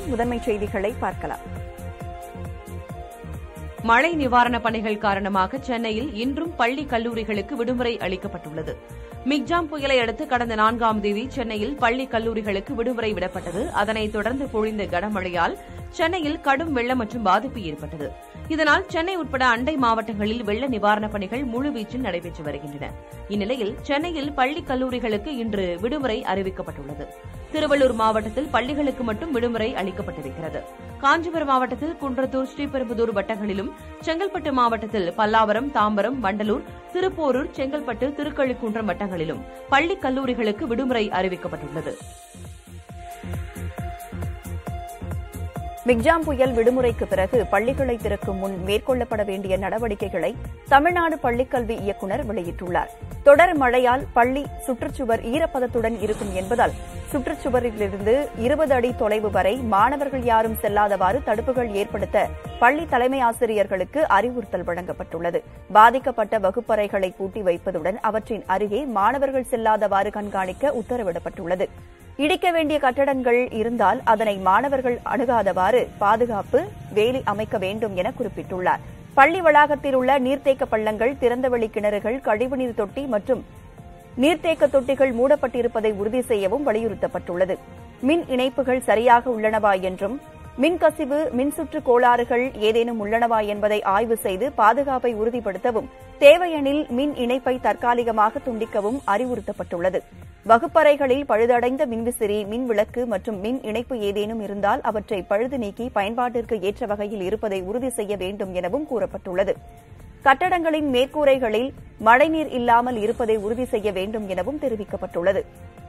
முதன்மை செய்திகளை பார்க்கலாம் மழை நிவாரணப் பணிகள் காரணமாக சென்னையில் இன்றும் பள்ளி கல்லூரிகளுக்கு விடுமுறை அளிக்கப்பட்டுள்ளது மிக்ஜாம் புயலை அடுத்து கடந்த நான்காம் தேதி சென்னையில் பள்ளி கல்லூரிகளுக்கு விடுமுறை விடப்பட்டது அதனைத் தொடர்ந்து பொழிந்த கனமழையால் சென்னையில் கடும் வெள்ளம் மற்றும் பாதிப்பு ஏற்பட்டது இதனால் சென்னை உட்பட அண்டை மாவட்டங்களில் வெள்ள நிவாரணப் பணிகள் முழுவீச்சில் நடைபெற்று வருகின்றன இந்நிலையில் சென்னையில் பள்ளி கல்லூரிகளுக்கு இன்று விடுமுறை அறிவிக்கப்பட்டுள்ளது திருவள்ளூர் மாவட்டத்தில் பள்ளிகளுக்கு மட்டும் விடுமுறை அளிக்கப்பட்டிருக்கிறது காஞ்சிபுரம் மாவட்டத்தில் குன்றத்தூர் ஸ்ரீபெரும்புதூர் வட்டங்களிலும் செங்கல்பட்டு மாவட்டத்தில் பல்லாவரம் தாம்பரம் வண்டலூர் திருப்போரூர் செங்கல்பட்டு திருக்கழிக்குன்றம் வட்டங்களிலும் பள்ளி கல்லூரிகளுக்கு விடுமுறை அறிவிக்கப்பட்டுள்ளது மிக்ஜாம் புயல் விடுமுறைக்கு பிறகு பள்ளிகளை திறக்கும் முன் மேற்கொள்ளப்பட வேண்டிய நடவடிக்கைகளை தமிழ்நாடு பள்ளிக்கல்வி இயக்குநர் வெளியிட்டுள்ளார் தொடர் மழையால் பள்ளி சுற்றுச்சுவர் ஈரப்பதத்துடன் இருக்கும் என்பதால் சுற்றுச்சுவரிலிருந்து இருபது அடி தொலைவு வரை மாணவர்கள் யாரும் செல்லாதவாறு தடுப்புகள் ஏற்படுத்த பள்ளி தலைமை ஆசிரியர்களுக்கு அறிவுறுத்தல் வழங்கப்பட்டுள்ளது பாதிக்கப்பட்ட வகுப்பறைகளை பூட்டி வைப்பதுடன் அவற்றின் அருகே மாணவர்கள் செல்லாதவாறு கண்காணிக்க உத்தரவிடப்பட்டுள்ளது இடிக்க வேண்டிய கட்டடங்கள் இருந்தால் அதனை மாணவர்கள் அணுகாதவாறு பாதுகாப்பு வேலி அமைக்க வேண்டும் என குறிப்பிட்டுள்ளார் பள்ளி வளாகத்தில் உள்ள நீர்த்தேக்க பள்ளங்கள் திறந்தவெளி கிணறுகள் கழிவுநீர் தொட்டி மற்றும் நீர்த்தேக்க தொட்டிகள் மூடப்பட்டிருப்பதை உறுதி செய்யவும் வலியுறுத்தப்பட்டுள்ளது மின் இணைப்புகள் சரியாக உள்ளனவா என்றும் மின்கசிவு மின்சுற்று கோளாறுகள் ஏதேனும் உள்ளனவா என்பதை ஆய்வு செய்து பாதுகாப்பை உறுதிப்படுத்தவும் தேவையெனில் மின் இணைப்பை தற்காலிகமாக துண்டிக்கவும் அறிவுறுத்தப்பட்டுள்ளது வகுப்பறைகளில் பழுதடைந்த மின்விசிறி மின் விளக்கு மற்றும் மின் இணைப்பு ஏதேனும் இருந்தால் அவற்றை பழுது நீக்கி பயன்பாட்டிற்கு ஏற்ற வகையில் இருப்பதை உறுதி செய்ய வேண்டும் எனவும் கூறப்பட்டுள்ளது கட்டடங்களின் மேற்கூரைகளில் மழைநீர் இல்லாமல் இருப்பதை உறுதி செய்ய வேண்டும் எனவும் தெரிவிக்கப்பட்டுள்ளது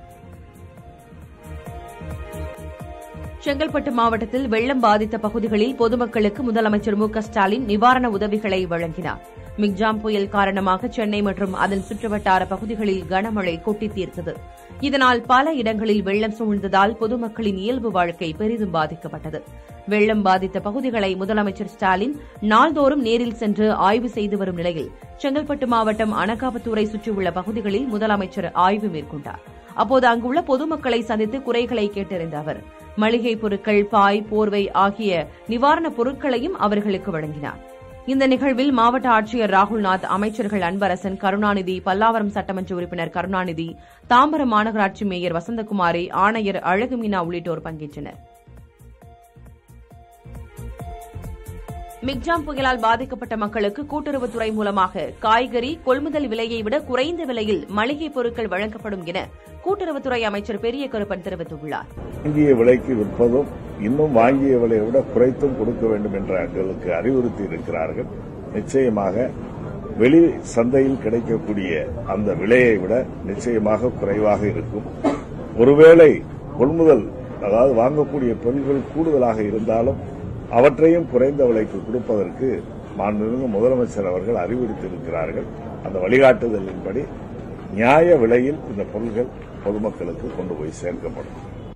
செங்கல்பட்டு மாவட்டத்தில் வெள்ளம் பாதித்த பகுதிகளில் பொதுமக்களுக்கு முதலமைச்சர் மு க ஸ்டாலின் நிவாரண உதவிகளை வழங்கினார் மிக்ஜாம் புயல் காரணமாக சென்னை மற்றும் அதன் சுற்றுவட்டார பகுதிகளில் கனமழை கொட்டி தீர்த்தது இதனால் பல இடங்களில் வெள்ளம் சூழ்ந்ததால் பொதுமக்களின் இயல்பு வாழ்க்கை பெரிதும் பாதிக்கப்பட்டது வெள்ளம் பாதித்த பகுதிகளை முதலமைச்சர் ஸ்டாலின் நாள்தோறும் நேரில் சென்று ஆய்வு செய்து வரும் நிலையில் செங்கல்பட்டு மாவட்டம் அனகாபத்தூரை சுற்றியுள்ள பகுதிகளில் முதலமைச்சர் ஆய்வு மேற்கொண்டார் அப்போது அங்குள்ள பொதுமக்களை சந்தித்து குறைகளை கேட்டறிந்த அவர் மளிகை பொருட்கள் பாய் போர்வை ஆகிய நிவாரணப் பொருட்களையும் அவர்களுக்கு வழங்கினார் இந்த நிகழ்வில் மாவட்ட ஆட்சியர் ராகுல்நாத் அமைச்சர்கள் அன்பரசன் கருணாநிதி பல்லாவரம் சட்டமன்ற உறுப்பினர் கருணாநிதி தாம்பரம் மாநகராட்சி மேயர் வசந்தகுமாரி ஆணையர் அழகுமீனா உள்ளிட்டோர் பங்கேற்றனர் மிக்ஜாம் புயலால் பாதிக்கப்பட்ட மக்களுக்கு கூட்டுறவுத்துறை மூலமாக காய்கறி கொள்முதல் விலையை விட குறைந்த விலையில் மளிகை பொருட்கள் வழங்கப்படும் என கூட்டுறவுத்துறை அமைச்சர் பெரிய கருப்பன் தெரிவித்துள்ளார் வாங்கிய விலைக்கு விற்பதும் இன்னும் வாங்கிய விலையை விட குறைத்தும் கொடுக்க வேண்டும் என்று எங்களுக்கு அறிவுறுத்தி இருக்கிறார்கள் நிச்சயமாக வெளி சந்தையில் கிடைக்கக்கூடிய அந்த விலையை விட நிச்சயமாக குறைவாக இருக்கும் ஒருவேளை கொள்முதல் அதாவது வாங்கக்கூடிய பொருட்கள் கூடுதலாக இருந்தாலும் அவற்றையும் குறைந்த விலைக்கு கொடுப்பதற்கு மாண்புமிகு முதலமைச்சர் அவர்கள் அறிவுறுத்தியிருக்கிறார்கள் அந்த வழிகாட்டுதலின்படி நியாய விலையில் இந்த பொருட்கள் பொதுமக்களுக்கு கொண்டு போய் சேர்க்கப்படும்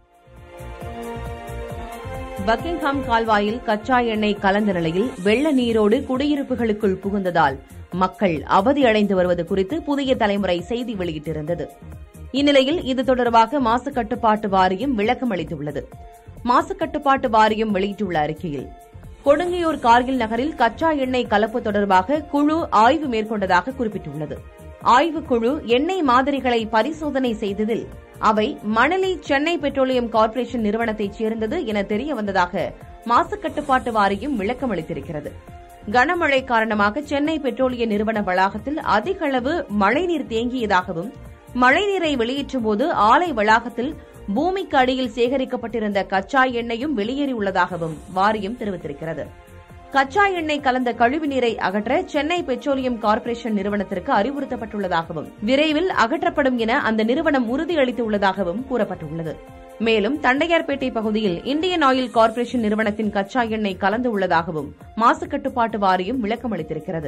பக்கிங்ஹாம் கால்வாயில் கச்சா எண்ணெய் கலந்த நிலையில் வெள்ள நீரோடு குடியிருப்புகளுக்குள் புகுந்ததால் மக்கள் அவதியடைந்து வருவது குறித்து புதிய தலைமுறை செய்தி வெளியிட்டிருந்தது இந்நிலையில் இது தொடர்பாக மாசு கட்டுப்பாட்டு வாரியம் விளக்கம் அளித்துள்ளது மாசு கட்டுப்பாட்டு வாரியம் வெளியிட்டுள்ள அறிக்கையில் கொடுங்கையூர் கார்கில் நகரில் கச்சா எண்ணெய் கலப்பு தொடர்பாக குழு ஆய்வு மேற்கொண்டதாக குறிப்பிட்டுள்ளது ஆய்வுக்குழு எண்ணெய் மாதிரிகளை பரிசோதனை செய்ததில் அவை மணலி சென்னை பெட்ரோலியம் கார்ப்பரேஷன் நிறுவனத்தைச் சேர்ந்தது என தெரிய வந்ததாக மாசு கட்டுப்பாட்டு வாரியம் விளக்கம் அளித்திருக்கிறது கனமழை காரணமாக சென்னை பெட்ரோலிய நிறுவன வளாகத்தில் அதிக அளவு மழைநீர் தேங்கியதாகவும் மழைநீரை வெளியேற்றும் போது ஆலை வளாகத்தில் பூமிக்கு அடியில் சேகரிக்கப்பட்டிருந்த கச்சா எண்ணெயும் வெளியேறியுள்ளதாகவும் வாரியம் தெரிவித்திருக்கிறது கச்சா எண்ணெய் கலந்த கழிவு நீரை அகற்ற சென்னை பெட்ரோலியம் கார்ப்பரேஷன் நிறுவனத்திற்கு அறிவுறுத்தப்பட்டுள்ளதாகவும் விரைவில் அகற்றப்படும் என அந்த நிறுவனம் உறுதியளித்துள்ளதாகவும் கூறப்பட்டுள்ளது மேலும் தண்டையார்பேட்டை பகுதியில் இந்தியன் ஆயில் கார்ப்பரேஷன் நிறுவனத்தின் கச்சா எண்ணெய் கலந்து உள்ளதாகவும் மாசு கட்டுப்பாட்டு வாரியம் விளக்கம் அளித்திருக்கிறது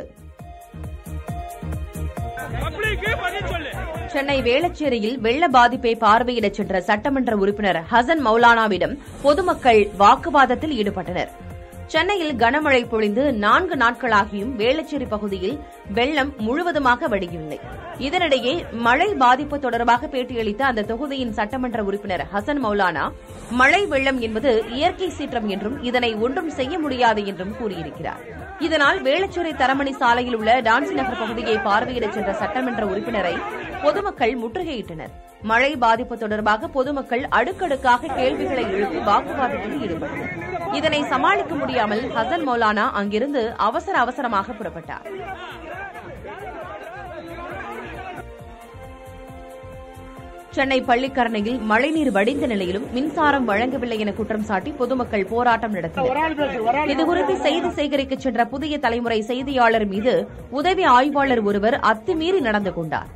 சென்னை வேளச்சேரியில் வெள்ள பாதிப்பை பார்வையிடச் சென்ற சட்டமன்ற உறுப்பினர் ஹசன் மௌலானாவிடம் பொதுமக்கள் வாக்குவாதத்தில் ஈடுபட்டனர் சென்னையில் கனமழை பொழிந்து நான்கு நாட்களாகியும் வேளச்சேரி பகுதியில் வெள்ளம் முழுவதுமாக வடியவில்லை இதனிடையே மழை பாதிப்பு தொடர்பாக பேட்டியளித்த அந்த தொகுதியின் சட்டமன்ற உறுப்பினர் ஹசன் மௌலானா மழை வெள்ளம் என்பது இயற்கை சீற்றம் என்றும் இதனை ஒன்றும் செய்ய முடியாது என்றும் கூறியிருக்கிறார் இதனால் வேளச்சேரி தரமணி சாலையில் உள்ள டான்சி நகர் பகுதியை பார்வையிடச் சென்ற சட்டமன்ற உறுப்பினரை பொதுமக்கள் முற்றுகையிட்டனர் மழை பாதிப்பு தொடர்பாக பொதுமக்கள் அடுக்கடுக்காக கேள்விகளை எழுப்பி வாக்குவாதத்தில் ஈடுபட்டனர் இதனை சமாளிக்க முடியாமல் ஹசன் மௌலானா அங்கிருந்து அவசர அவசரமாக புறப்பட்டார் சென்னை பள்ளிக்கரணையில் மழைநீர் வடிந்த நிலையிலும் மின்சாரம் வழங்கவில்லை என குற்றம் சாட்டி பொதுமக்கள் போராட்டம் நடத்தினர் இதுகுறித்து செய்தி சேகரிக்க சென்ற புதிய தலைமுறை செய்தியாளர் மீது உதவி ஆய்வாளர் ஒருவர் அத்துமீறி நடந்து கொண்டார்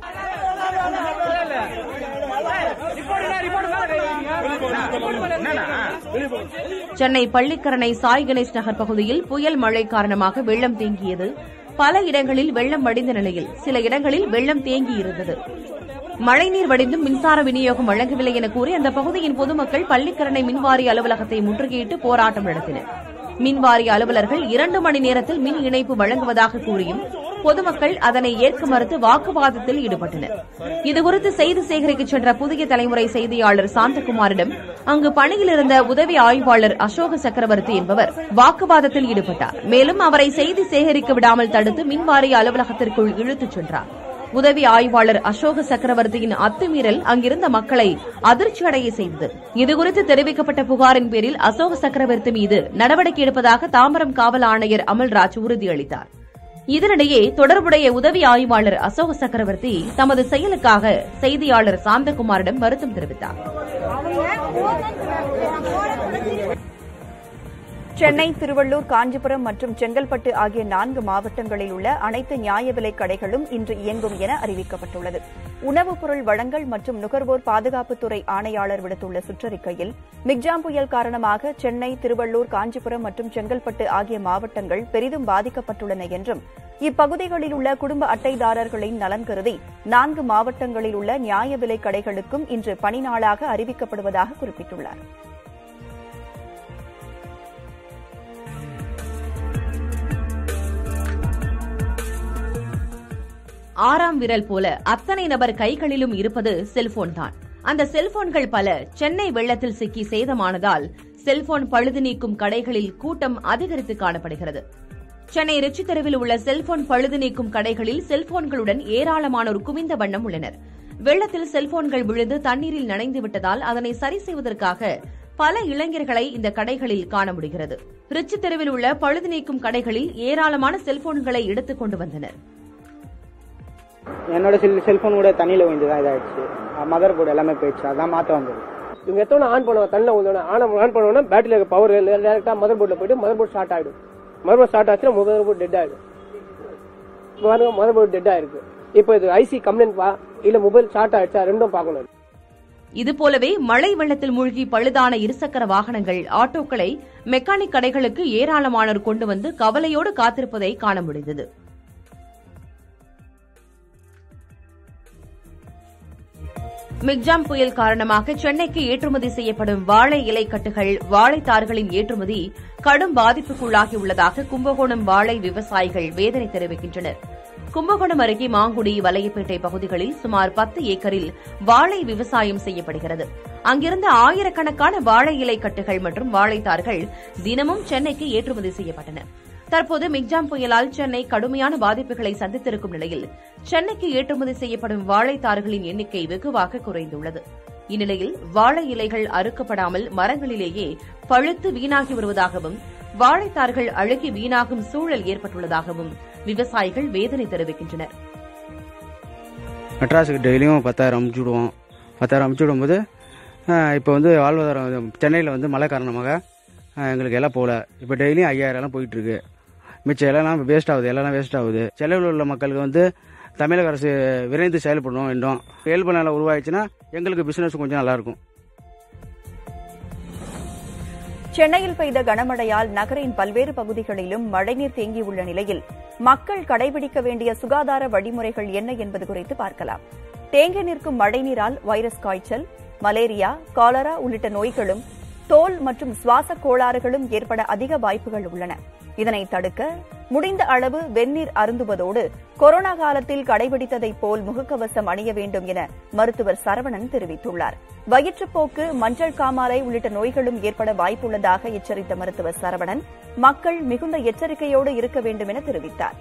சென்னை பள்ளிக்கரணை சாய் கணேஷ் நகர் பகுதியில் புயல் மழை காரணமாக வெள்ளம் தேங்கியது பல இடங்களில் வெள்ளம் வடிந்த நிலையில் சில இடங்களில் வெள்ளம் தேங்கியிருந்தது மழைநீர் வடிந்தும் மின்சார விநியோகம் வழங்கவில்லை என கூறி அந்த பகுதியின் பொதுமக்கள் பள்ளிக்கரணை மின்வாரிய அலுவலகத்தை முற்றுகையிட்டு போராட்டம் நடத்தினர் மின்வாரிய அலுவலர்கள் இரண்டு மணி நேரத்தில் மின் இணைப்பு வழங்குவதாக கூறியும் பொதுமக்கள் அதனை ஏற்க மறுத்து வாக்குவாதத்தில் ஈடுபட்டனர் இதுகுறித்து செய்தி சேகரிக்க சென்ற புதிய தலைமுறை செய்தியாளர் சாந்தகுமாரிடம் அங்கு பணியில் இருந்த உதவி ஆய்வாளர் அசோக சக்கரவர்த்தி என்பவர் வாக்குவாதத்தில் ஈடுபட்டார் மேலும் அவரை செய்தி சேகரிக்க விடாமல் தடுத்து மின்வாரிய அலுவலகத்திற்குள் இழுத்துச் சென்றார் உதவி ஆய்வாளர் அசோக சக்கரவர்த்தியின் அத்துமீறல் அங்கிருந்த மக்களை அதிர்ச்சியடைய செய்தது இதுகுறித்து தெரிவிக்கப்பட்ட புகாரின் பேரில் அசோக சக்கரவர்த்தி மீது நடவடிக்கை எடுப்பதாக தாம்பரம் காவல் ஆணையர் அமல்ராஜ் உறுதியளித்தார் இதனிடையே தொடர்புடைய உதவி ஆய்வாளர் அசோக சக்கரவர்த்தி தமது செயலுக்காக செய்தியாளர் சாந்தகுமாரிடம் வருத்தம் தெரிவித்தார் சென்னை திருவள்ளூர் காஞ்சிபுரம் மற்றும் செங்கல்பட்டு ஆகிய நான்கு மாவட்டங்களில் உள்ள அனைத்து நியாய விலைக் கடைகளும் இன்று இயங்கும் என அறிவிக்கப்பட்டுள்ளது உணவுப் பொருள் வழங்கல் மற்றும் நுகர்வோர் பாதுகாப்புத்துறை ஆணையாளர் விடுத்துள்ள சுற்றறிக்கையில் மிக்ஜாம் புயல் காரணமாக சென்னை திருவள்ளூர் காஞ்சிபுரம் மற்றும் செங்கல்பட்டு ஆகிய மாவட்டங்கள் பெரிதும் பாதிக்கப்பட்டுள்ளன என்றும் இப்பகுதிகளில் உள்ள குடும்ப அட்டைதாரர்களின் நலன் கருதி நான்கு மாவட்டங்களில் உள்ள நியாய விலைக் கடைகளுக்கும் இன்று பணி நாளாக அறிவிக்கப்படுவதாக குறிப்பிட்டுள்ளார் ஆறாம் விரல் போல அத்தனை நபர் கைகளிலும் இருப்பது செல்போன் தான் அந்த செல்போன்கள் பல சென்னை வெள்ளத்தில் சிக்கி சேதமானதால் செல்போன் பழுது நீக்கும் கடைகளில் கூட்டம் அதிகரித்து காணப்படுகிறது சென்னை ரிச்சி தெருவில் உள்ள செல்போன் பழுது நீக்கும் கடைகளில் செல்போன்களுடன் ஏராளமானோர் குவிந்த வண்ணம் உள்ளனர் வெள்ளத்தில் செல்போன்கள் விழுந்து தண்ணீரில் நனைந்து விட்டதால் அதனை சரி செய்வதற்காக பல இளைஞர்களை இந்த கடைகளில் காண முடிகிறது ரிச்சி தெருவில் உள்ள பழுது நீக்கும் கடைகளில் ஏராளமான செல்போன்களை எடுத்துக் கொண்டு வந்தனர் என்னோட செல் செல்ஃபோன் கூட தண்ணியில் விழுந்து தான் இதாகிடுச்சு மதர் போர்டு எல்லாமே போயிடுச்சு அதான் மாற்ற வந்தது இவங்க எத்தனை ஆன் பண்ணுவாங்க தண்ணில் ஊந்தோட ஆன் ஆன் பண்ணோன்னா பேட்டரியில் பவர் டேரெக்டாக மதர் போர்டில் போயிட்டு மதர் போர்டு ஸ்டார்ட் ஆகிடும் மதர் போர்டு ஸ்டார்ட் ஆச்சுன்னா மதர் போர்டு டெட் ஆகிடும் இப்போ பாருங்க மதர் போர்டு டெட் ஆயிருக்கு இப்போ இது ஐசி கம்ப்ளைண்ட் பா இல்லை மொபைல் ஸ்டார்ட் ஆயிடுச்சா ரெண்டும் பார்க்கணும் இதுபோலவே மழை வெள்ளத்தில் மூழ்கி பழுதான இருசக்கர வாகனங்கள் ஆட்டோக்களை மெக்கானிக் கடைகளுக்கு ஏராளமானோர் கொண்டு வந்து கவலையோடு காத்திருப்பதை காண முடிந்தது மிக்ஜாம் புயல் காரணமாக சென்னைக்கு ஏற்றுமதி செய்யப்படும் வாழை இலை கட்டுகள் வாழைத்தார்களின் ஏற்றுமதி கடும் பாதிப்புக்குள்ளாகியுள்ளதாக கும்பகோணம் வாழை விவசாயிகள் வேதனை தெரிவிக்கின்றனர் கும்பகோணம் அருகே மாங்குடி வலையப்பேட்டை பகுதிகளில் சுமார் பத்து ஏக்கரில் வாழை விவசாயம் செய்யப்படுகிறது அங்கிருந்த ஆயிரக்கணக்கான வாழை இலை கட்டுகள் மற்றும் வாழைத்தார்கள் தினமும் சென்னைக்கு ஏற்றுமதி செய்யப்பட்டன தற்போது மிக்ஜாம் புயலால் சென்னை கடுமையான பாதிப்புகளை சந்தித்திருக்கும் நிலையில் சென்னைக்கு ஏற்றுமதி செய்யப்படும் வாழைத்தார்களின் எண்ணிக்கை வெகுவாக குறைந்துள்ளது இந்நிலையில் வாழை இலைகள் அறுக்கப்படாமல் மரங்களிலேயே பழுத்து வீணாகி வருவதாகவும் வாழைத்தார்கள் அழுகி வீணாகும் சூழல் ஏற்பட்டுள்ளதாகவும் விவசாயிகள் வேதனை தெரிவிக்கின்றனர் மெட்ராஸுக்கு டெய்லியும் பத்தாயிரம் அமுச்சு விடுவோம் பத்தாயிரம் அமுச்சு விடும்போது இப்போ வந்து வாழ்வாதாரம் சென்னையில் வந்து மழை காரணமாக ஆஹ், எங்களுக்கு எல்லாம் போகல இப்போ டெய்லியும் ஐயாயிரம் எல்லாம் போயிட்டுருக்கு மிச்சம் எல்லாம் வேஸ்ட் ஆகுது எல்லாம் வேஸ்ட் ஆகுது செலவில் உள்ள மக்களுக்கு வந்து தமிழக அரசு விரைந்து செயல்படணும் வேண்டும் இயல்பு நிலை உருவாயிடுச்சுன்னா எங்களுக்கு பிசினஸ் கொஞ்சம் நல்லாயிருக்கும் சென்னையில் பெய்த கனமழையால் நகரின் பல்வேறு பகுதிகளிலும் மழைநீர் தேங்கியுள்ள நிலையில் மக்கள் கடைபிடிக்க வேண்டிய சுகாதார வழிமுறைகள் என்ன என்பது குறித்து பார்க்கலாம் தேங்கி நிற்கும் மழைநீரால் வைரஸ் காய்ச்சல் மலேரியா காலரா உள்ளிட்ட நோய்களும் தோல் மற்றும் சுவாச கோளாறுகளும் ஏற்பட அதிக வாய்ப்புகள் உள்ளன இதனை தடுக்க முடிந்த அளவு வெந்நீர் அருந்துவதோடு கொரோனா காலத்தில் கடைபிடித்ததைப் போல் முகக்கவசம் அணிய வேண்டும் என மருத்துவர் சரவணன் தெரிவித்துள்ளார் வயிற்றுப்போக்கு மஞ்சள் காமாலை உள்ளிட்ட நோய்களும் ஏற்பட வாய்ப்புள்ளதாக எச்சரித்த மருத்துவர் சரவணன் மக்கள் மிகுந்த எச்சரிக்கையோடு இருக்க வேண்டும் என தெரிவித்தார்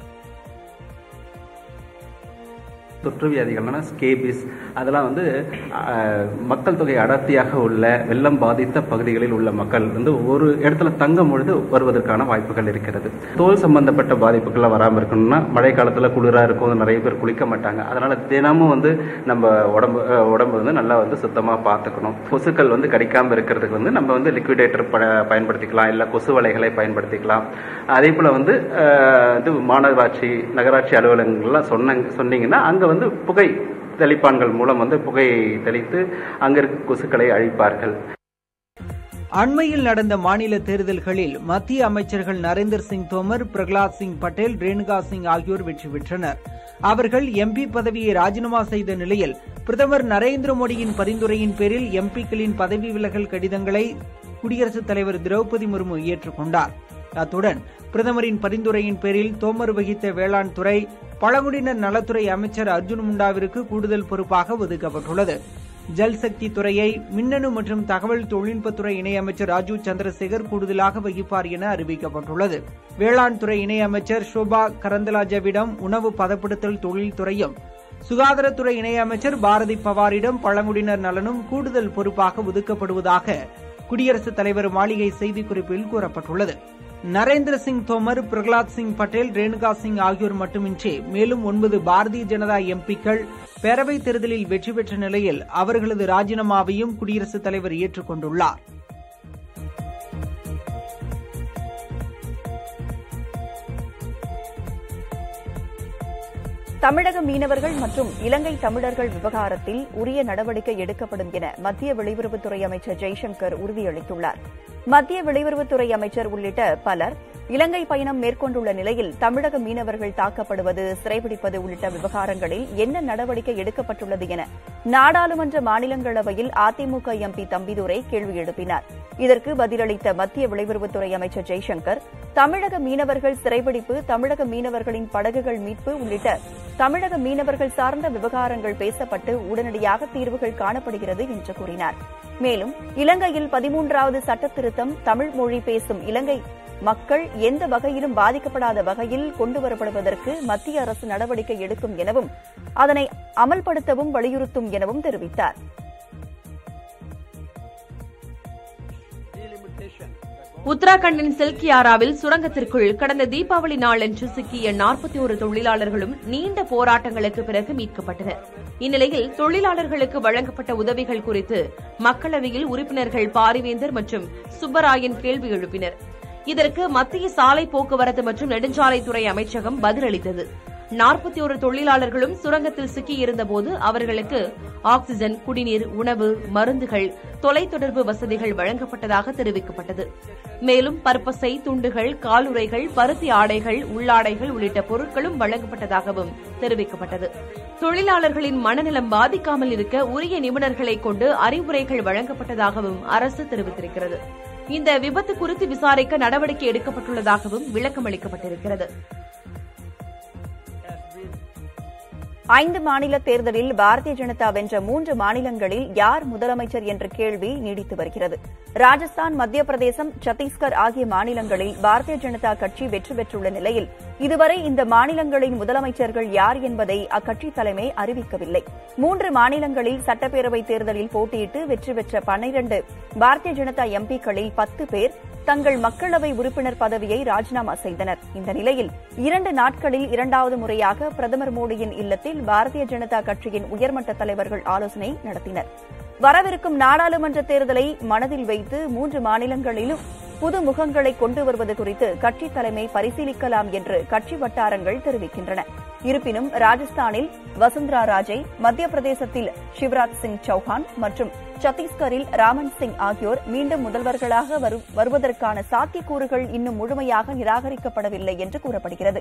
தொற்று வியாதிகளான ஸ்கேபிஸ் அதெல்லாம் வந்து அஹ், மக்கள் தொகை அடர்த்தியாக உள்ள வெள்ளம் பாதித்த பகுதிகளில் உள்ள மக்கள் வந்து ஒரு இடத்துல தங்கும் பொழுது வருவதற்கான வாய்ப்புகள் இருக்கிறது தோல் சம்பந்தப்பட்ட பாதிப்புகள்லாம் வராமல் இருக்கணும்னா மழை காலத்தில் குளிராக இருக்கும் நிறைய பேர் குளிக்க மாட்டாங்க அதனால தினமும் வந்து நம்ம உடம்பு அஹ், உடம்பு வந்து நல்லா வந்து சுத்தமாக பார்த்துக்கணும் கொசுக்கள் வந்து கடிக்காமல் இருக்கிறதுக்கு வந்து நம்ம வந்து லிக்விடேட்டர் பயன்படுத்திக்கலாம் இல்லை கொசு வலைகளை பயன்படுத்திக்கலாம் அதே போல் வந்து அஹ், இது மாநகராட்சி நகராட்சி அலுவலகங்கள்லாம் சொன்னாங்க சொன்னீங்கன்னா அங்கே வந்து புகை தெளிப்பான்கள் மூலம் வந்து புகையை தெளித்து அங்கே இருக்க கொசுக்களை அழிப்பார்கள் அண்மையில் நடந்த மாநில தேர்தல்களில் மத்திய அமைச்சர்கள் நரேந்திர சிங் தோமர் பிரகலாத் சிங் பட்டேல் ரேணுகா சிங் ஆகியோர் வெற்றி பெற்றனர் அவர்கள் எம்பி பதவியை ராஜினாமா செய்த நிலையில் பிரதமர் நரேந்திர மோடியின் பரிந்துரையின் பேரில் எம்பிக்களின் பதவி விலகல் கடிதங்களை குடியரசுத் தலைவர் திரௌபதி முர்மு ஏற்றுக்கொண்டார் அத்துடன் பிரதமரின் பரிந்துரையின் பேரில் தோமர் வகித்த வேளாண் துறை பழங்குடியினர் நலத்துறை அமைச்சர் அர்ஜுன் முண்டாவிற்கு கூடுதல் பொறுப்பாக ஒதுக்கப்பட்டுள்ளது ஜல்சக்தி துறையை மின்னணு மற்றும் தகவல் தொழில்நுட்பத்துறை இணையமைச்சர் ராஜு சந்திரசேகர் கூடுதலாக வகிப்பார் என அறிவிக்கப்பட்டுள்ளது வேளாண் துறை இணையமைச்சர் ஷோபா கரந்தலாஜவிடம் உணவு பதப்படுத்தல் தொழில்துறையும் சுகாதாரத்துறை இணையமைச்சர் பாரதி பவாரிடம் பழங்குடியினர் நலனும் கூடுதல் பொறுப்பாக ஒதுக்கப்படுவதாக குடியரசுத் தலைவர் மாளிகை செய்திக்குறிப்பில் கூறப்பட்டுள்ளது நரேந்திர சிங் தோமர் பிரகலாத் சிங் பட்டேல் ரேணுகா சிங் ஆகியோர் மட்டுமின்றி மேலும் ஒன்பது பாரதிய ஜனதா எம்பிக்கள் பேரவைத் தேர்தலில் வெற்றி பெற்ற நிலையில் அவர்களது ராஜினாமாவையும் குடியரசுத் தலைவர் ஏற்றுக்கொண்டுள்ளார் தமிழக மீனவர்கள் மற்றும் இலங்கை தமிழர்கள் விவகாரத்தில் உரிய நடவடிக்கை எடுக்கப்படும் என மத்திய வெளியுறவுத்துறை அமைச்சர் ஜெய்சங்கர் உறுதியளித்துள்ளார் மத்திய வெளியுறவுத்துறை அமைச்சர் உள்ளிட்ட பலர் இலங்கை பயணம் மேற்கொண்டுள்ள நிலையில் தமிழக மீனவர்கள் தாக்கப்படுவது சிறைபிடிப்பது உள்ளிட்ட விவகாரங்களில் என்ன நடவடிக்கை எடுக்கப்பட்டுள்ளது என நாடாளுமன்ற மாநிலங்களவையில் அதிமுக எம்பி தம்பிதுரை கேள்வி எழுப்பினார் இதற்கு பதிலளித்த மத்திய வெளியுறவுத்துறை அமைச்சர் ஜெய்சங்கர் தமிழக மீனவர்கள் சிறைபிடிப்பு தமிழக மீனவர்களின் படகுகள் மீட்பு உள்ளிட்ட தமிழக மீனவர்கள் சார்ந்த விவகாரங்கள் பேசப்பட்டு உடனடியாக தீர்வுகள் காணப்படுகிறது என்று கூறினார் மேலும் இலங்கையில் பதிமூன்றாவது சட்ட திருத்தம் தமிழ் மொழி பேசும் இலங்கை மக்கள் எந்த வகையிலும் பாதிக்கப்படாத வகையில் கொண்டுவரப்படுவதற்கு மத்திய அரசு நடவடிக்கை எடுக்கும் எனவும் அதனை அமல்படுத்தவும் வலியுறுத்தும் எனவும் தெரிவித்தார் உத்தராகண்டின் சில்கியாராவில் சுரங்கத்திற்குள் கடந்த தீபாவளி நாளன்று சிக்கிய நாற்பத்தி ஒரு தொழிலாளர்களும் நீண்ட போராட்டங்களுக்கு பிறகு மீட்கப்பட்டனர் இந்நிலையில் தொழிலாளர்களுக்கு வழங்கப்பட்ட உதவிகள் குறித்து மக்களவையில் உறுப்பினர்கள் பாரிவேந்தர் மற்றும் சுப்பராயன் கேள்வி எழுப்பினர் இதற்கு மத்திய சாலை போக்குவரத்து மற்றும் நெடுஞ்சாலைத்துறை அமைச்சகம் பதிலளித்தது நாற்பத்தி ஒரு தொழிலாளர்களும் சுரங்கத்தில் சிக்கியிருந்தபோது அவர்களுக்கு ஆக்ஸிஜன் குடிநீர் உணவு மருந்துகள் தொலைத்தொடர்பு வசதிகள் வழங்கப்பட்டதாக தெரிவிக்கப்பட்டது மேலும் பற்பசை துண்டுகள் காலுறைகள் பருத்தி ஆடைகள் உள்ளாடைகள் உள்ளிட்ட பொருட்களும் வழங்கப்பட்டதாகவும் தெரிவிக்கப்பட்டது தொழிலாளர்களின் மனநலம் பாதிக்காமல் இருக்க உரிய நிபுணர்களை கொண்டு அறிவுரைகள் வழங்கப்பட்டதாகவும் அரசு தெரிவித்திருக்கிறது இந்த விபத்து குறித்து விசாரிக்க நடவடிக்கை எடுக்கப்பட்டுள்ளதாகவும் விளக்கமளிக்கப்பட்டிருக்கிறது ஐந்து மாநில தேர்தலில் பாரதிய ஜனதா வென்ற மூன்று மாநிலங்களில் யார் முதலமைச்சர் என்ற கேள்வி நீடித்து வருகிறது ராஜஸ்தான் மத்திய பிரதேசம் சத்தீஸ்கர் ஆகிய மாநிலங்களில் பாரதிய ஜனதா கட்சி வெற்றி பெற்றுள்ள நிலையில் இதுவரை இந்த மாநிலங்களின் முதலமைச்சர்கள் யார் என்பதை அக்கட்சி தலைமை அறிவிக்கவில்லை மூன்று மாநிலங்களில் சட்டப்பேரவை தேர்தலில் போட்டியிட்டு வெற்றி பெற்ற பன்னிரண்டு பாரதிய ஜனதா எம்பிக்களில் பத்து பேர் தங்கள் மக்களவை உறுப்பினர் பதவியை ராஜினாமா செய்தனர் இந்த நிலையில் இரண்டு நாட்களில் இரண்டாவது முறையாக பிரதமர் மோடியின் இல்லத்தில் பாரதிய ஜனதா கட்சியின் உயர்மட்ட தலைவர்கள் ஆலோசனை நடத்தினர் வரவிருக்கும் நாடாளுமன்ற தேர்தலை மனதில் வைத்து மூன்று மாநிலங்களிலும் புது முகங்களை கொண்டு வருவது குறித்து கட்சி தலைமை பரிசீலிக்கலாம் என்று கட்சி வட்டாரங்கள் தெரிவிக்கின்றன இருப்பினும் ராஜஸ்தானில் வசுந்தரா ராஜே மத்திய பிரதேசத்தில் சிவராஜ் சிங் சௌஹான் மற்றும் சத்தீஸ்கரில் ராமன் சிங் ஆகியோர் மீண்டும் முதல்வர்களாக வருவதற்கான சாத்தியக்கூறுகள் இன்னும் முழுமையாக நிராகரிக்கப்படவில்லை என்று கூறப்படுகிறது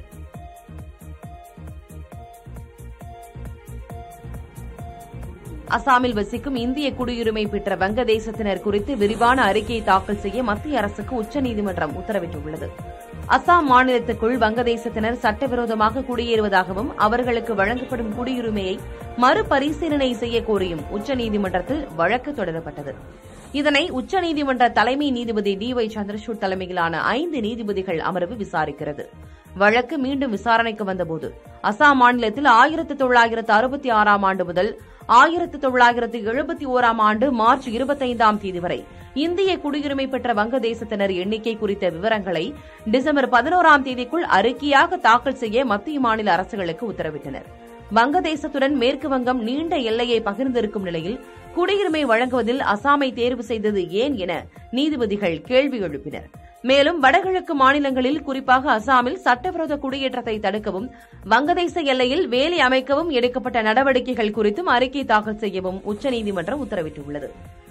அசாமில் வசிக்கும் இந்திய குடியுரிமை பெற்ற வங்கதேசத்தினர் குறித்து விரிவான அறிக்கையை தாக்கல் செய்ய மத்திய அரசுக்கு உச்சநீதிமன்றம் உத்தரவிட்டுள்ளது அசாம் மாநிலத்துக்குள் வங்கதேசத்தினர் சட்டவிரோதமாக குடியேறுவதாகவும் அவர்களுக்கு வழங்கப்படும் குடியுரிமையை மறுபரிசீலனை செய்ய கோரியும் உச்சநீதிமன்றத்தில் வழக்கு தொடரப்பட்டது இதனை உச்சநீதிமன்ற தலைமை நீதிபதி டி ஒய் சந்திரசூட் தலைமையிலான ஐந்து நீதிபதிகள் அமர்வு விசாரிக்கிறது வழக்கு மீண்டும் விசாரணைக்கு வந்தபோது அசாம் மாநிலத்தில் ஆயிரத்து தொள்ளாயிரத்து அறுபத்தி ஆறாம் ஆண்டு முதல் ஆயிரத்து தொள்ளாயிரத்து எழுபத்தி ஓராம் ஆண்டு மார்ச் இருபத்தைந்தாம் தேதி வரை இந்திய குடியுரிமை பெற்ற வங்கதேசத்தினர் எண்ணிக்கை குறித்த விவரங்களை டிசம்பர் பதினோராம் தேதிக்குள் அறிக்கையாக தாக்கல் செய்ய மத்திய மாநில அரசுகளுக்கு உத்தரவிட்டனர் வங்கதேசத்துடன் மேற்கு வங்கம் நீண்ட எல்லையை பகிர்ந்திருக்கும் நிலையில் குடியுரிமை வழங்குவதில் அசாமை தேர்வு செய்தது ஏன் என நீதிபதிகள் கேள்வி எழுப்பினர் மேலும் வடகிழக்கு மாநிலங்களில் குறிப்பாக அசாமில் சட்டவிரோத குடியேற்றத்தை தடுக்கவும் வங்கதேச எல்லையில் வேலி அமைக்கவும் எடுக்கப்பட்ட நடவடிக்கைகள் குறித்தும் அறிக்கை தாக்கல் செய்யவும் உச்சநீதிமன்றம் உத்தரவிட்டுள்ளது